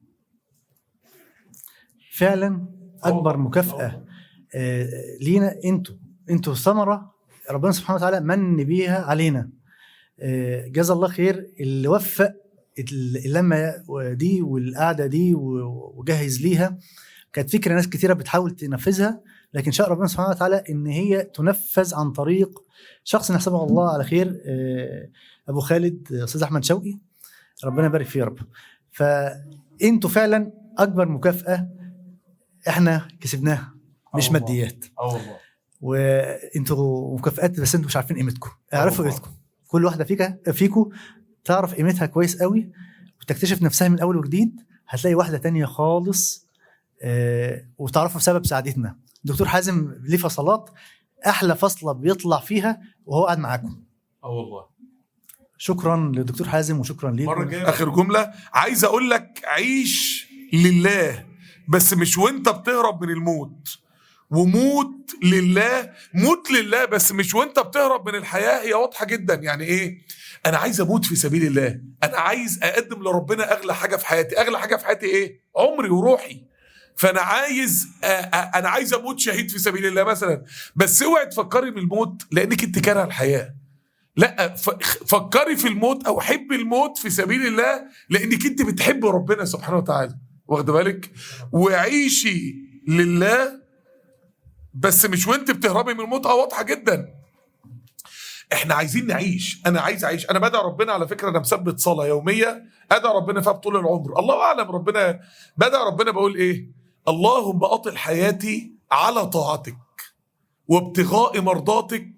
فعلا اكبر مكافاه آه، لينا انتوا انتوا ثمره ربنا سبحانه وتعالى من بيها علينا آه، جزا الله خير اللي وفق اللمه دي والقعده دي و- وجهز ليها كانت فكره ناس كتيره بتحاول تنفذها لكن شاء ربنا سبحانه وتعالى ان هي تنفذ عن طريق شخص نحسبه الله على خير آه، ابو خالد آه، استاذ احمد شوقي ربنا يبارك فيه يا رب فانتوا فعلا اكبر مكافاه احنا كسبناها مش الله. ماديات اه والله وانتوا مكافآت بس انتوا مش عارفين قيمتكم اعرفوا الله. قيمتكم كل واحده فيك فيكم تعرف قيمتها كويس قوي وتكتشف نفسها من اول وجديد هتلاقي واحده تانية خالص آه وتعرفوا بسبب سعادتنا دكتور حازم ليه فصلات احلى فصله بيطلع فيها وهو قاعد معاكم اه والله شكرا للدكتور حازم وشكرا مرة ليكم جاية اخر جمله عايز اقول لك عيش لله بس مش وانت بتهرب من الموت وموت لله موت لله بس مش وانت بتهرب من الحياه هي واضحه جدا يعني ايه انا عايز اموت في سبيل الله انا عايز اقدم لربنا اغلى حاجه في حياتي اغلى حاجه في حياتي ايه عمري وروحي فانا عايز أ- أ- انا عايز اموت شهيد في سبيل الله مثلا بس اوعي تفكري بالموت لانك انت كاره الحياه لا ف- فكري في الموت او حبي الموت في سبيل الله لانك انت بتحب ربنا سبحانه وتعالى واخد بالك وعيشي لله بس مش وانت بتهربي من الموت اه واضحه جدا احنا عايزين نعيش انا عايز اعيش انا بدعي ربنا على فكره انا مثبت صلاه يوميه ادعي ربنا فيها بطول العمر الله اعلم ربنا بدعي ربنا بقول ايه اللهم اطل حياتي على طاعتك وابتغاء مرضاتك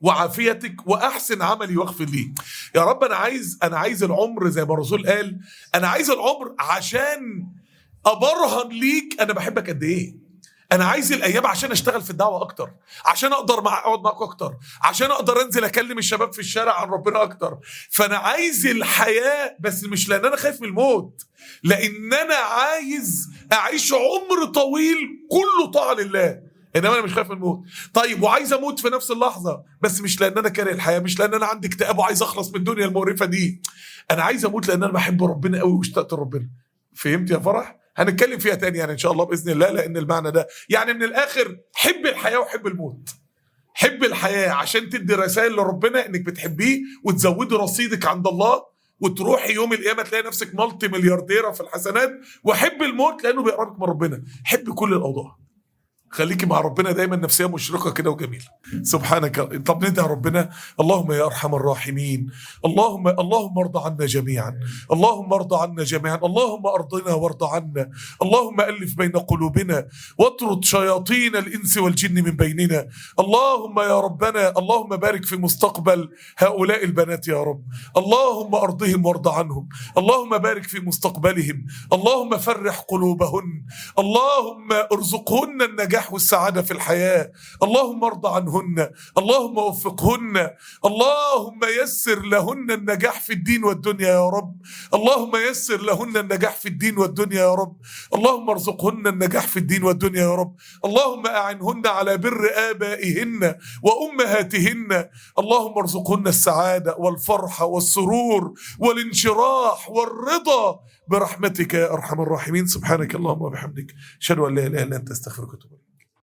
وعافيتك واحسن عملي واغفر لي يا رب انا عايز انا عايز العمر زي ما الرسول قال انا عايز العمر عشان ابرهن ليك انا بحبك قد ايه انا عايز الايام عشان اشتغل في الدعوه اكتر عشان اقدر مع اقعد معاك اكتر عشان اقدر انزل اكلم الشباب في الشارع عن ربنا اكتر فانا عايز الحياه بس مش لان انا خايف من الموت لان انا عايز اعيش عمر طويل كله طاعه لله انما انا مش خايف من الموت طيب وعايز اموت في نفس اللحظه بس مش لان انا كاره الحياه مش لان انا عندي اكتئاب وعايز اخلص من الدنيا المقرفه دي انا عايز اموت لان انا بحب ربنا قوي واشتقت لربنا فهمت يا فرح هنتكلم فيها تاني يعني ان شاء الله باذن الله لان المعنى ده يعني من الاخر حب الحياه وحب الموت حب الحياه عشان تدي رسائل لربنا انك بتحبيه وتزودي رصيدك عند الله وتروحي يوم القيامه تلاقي نفسك مالتي مليارديره في الحسنات وحب الموت لانه بيقربك من ربنا حب كل الاوضاع خليكي مع ربنا دايما نفسيه مشرقه كده وجميله سبحانك طب ندعي ربنا اللهم يا ارحم الراحمين اللهم اللهم ارض عنا جميعا اللهم ارض عنا جميعا اللهم ارضنا وارض عنا اللهم الف بين قلوبنا واطرد شياطين الانس والجن من بيننا اللهم يا ربنا اللهم بارك في مستقبل هؤلاء البنات يا رب اللهم ارضهم وارض عنهم اللهم بارك في مستقبلهم اللهم فرح قلوبهن اللهم ارزقهن النجاح والسعادة في الحياة اللهم ارض عنهن اللهم وفقهن اللهم يسر لهن النجاح في الدين والدنيا يا رب اللهم يسر لهن النجاح في الدين والدنيا يا رب اللهم ارزقهن النجاح في الدين والدنيا يا رب اللهم أعنهن على بر آبائهن وأمهاتهن اللهم ارزقهن السعادة والفرحة والسرور والانشراح والرضا برحمتك يا أرحم الراحمين سبحانك اللهم وبحمدك أشهد أن لا إله إلا أنت أستغفرك وأتوب إليك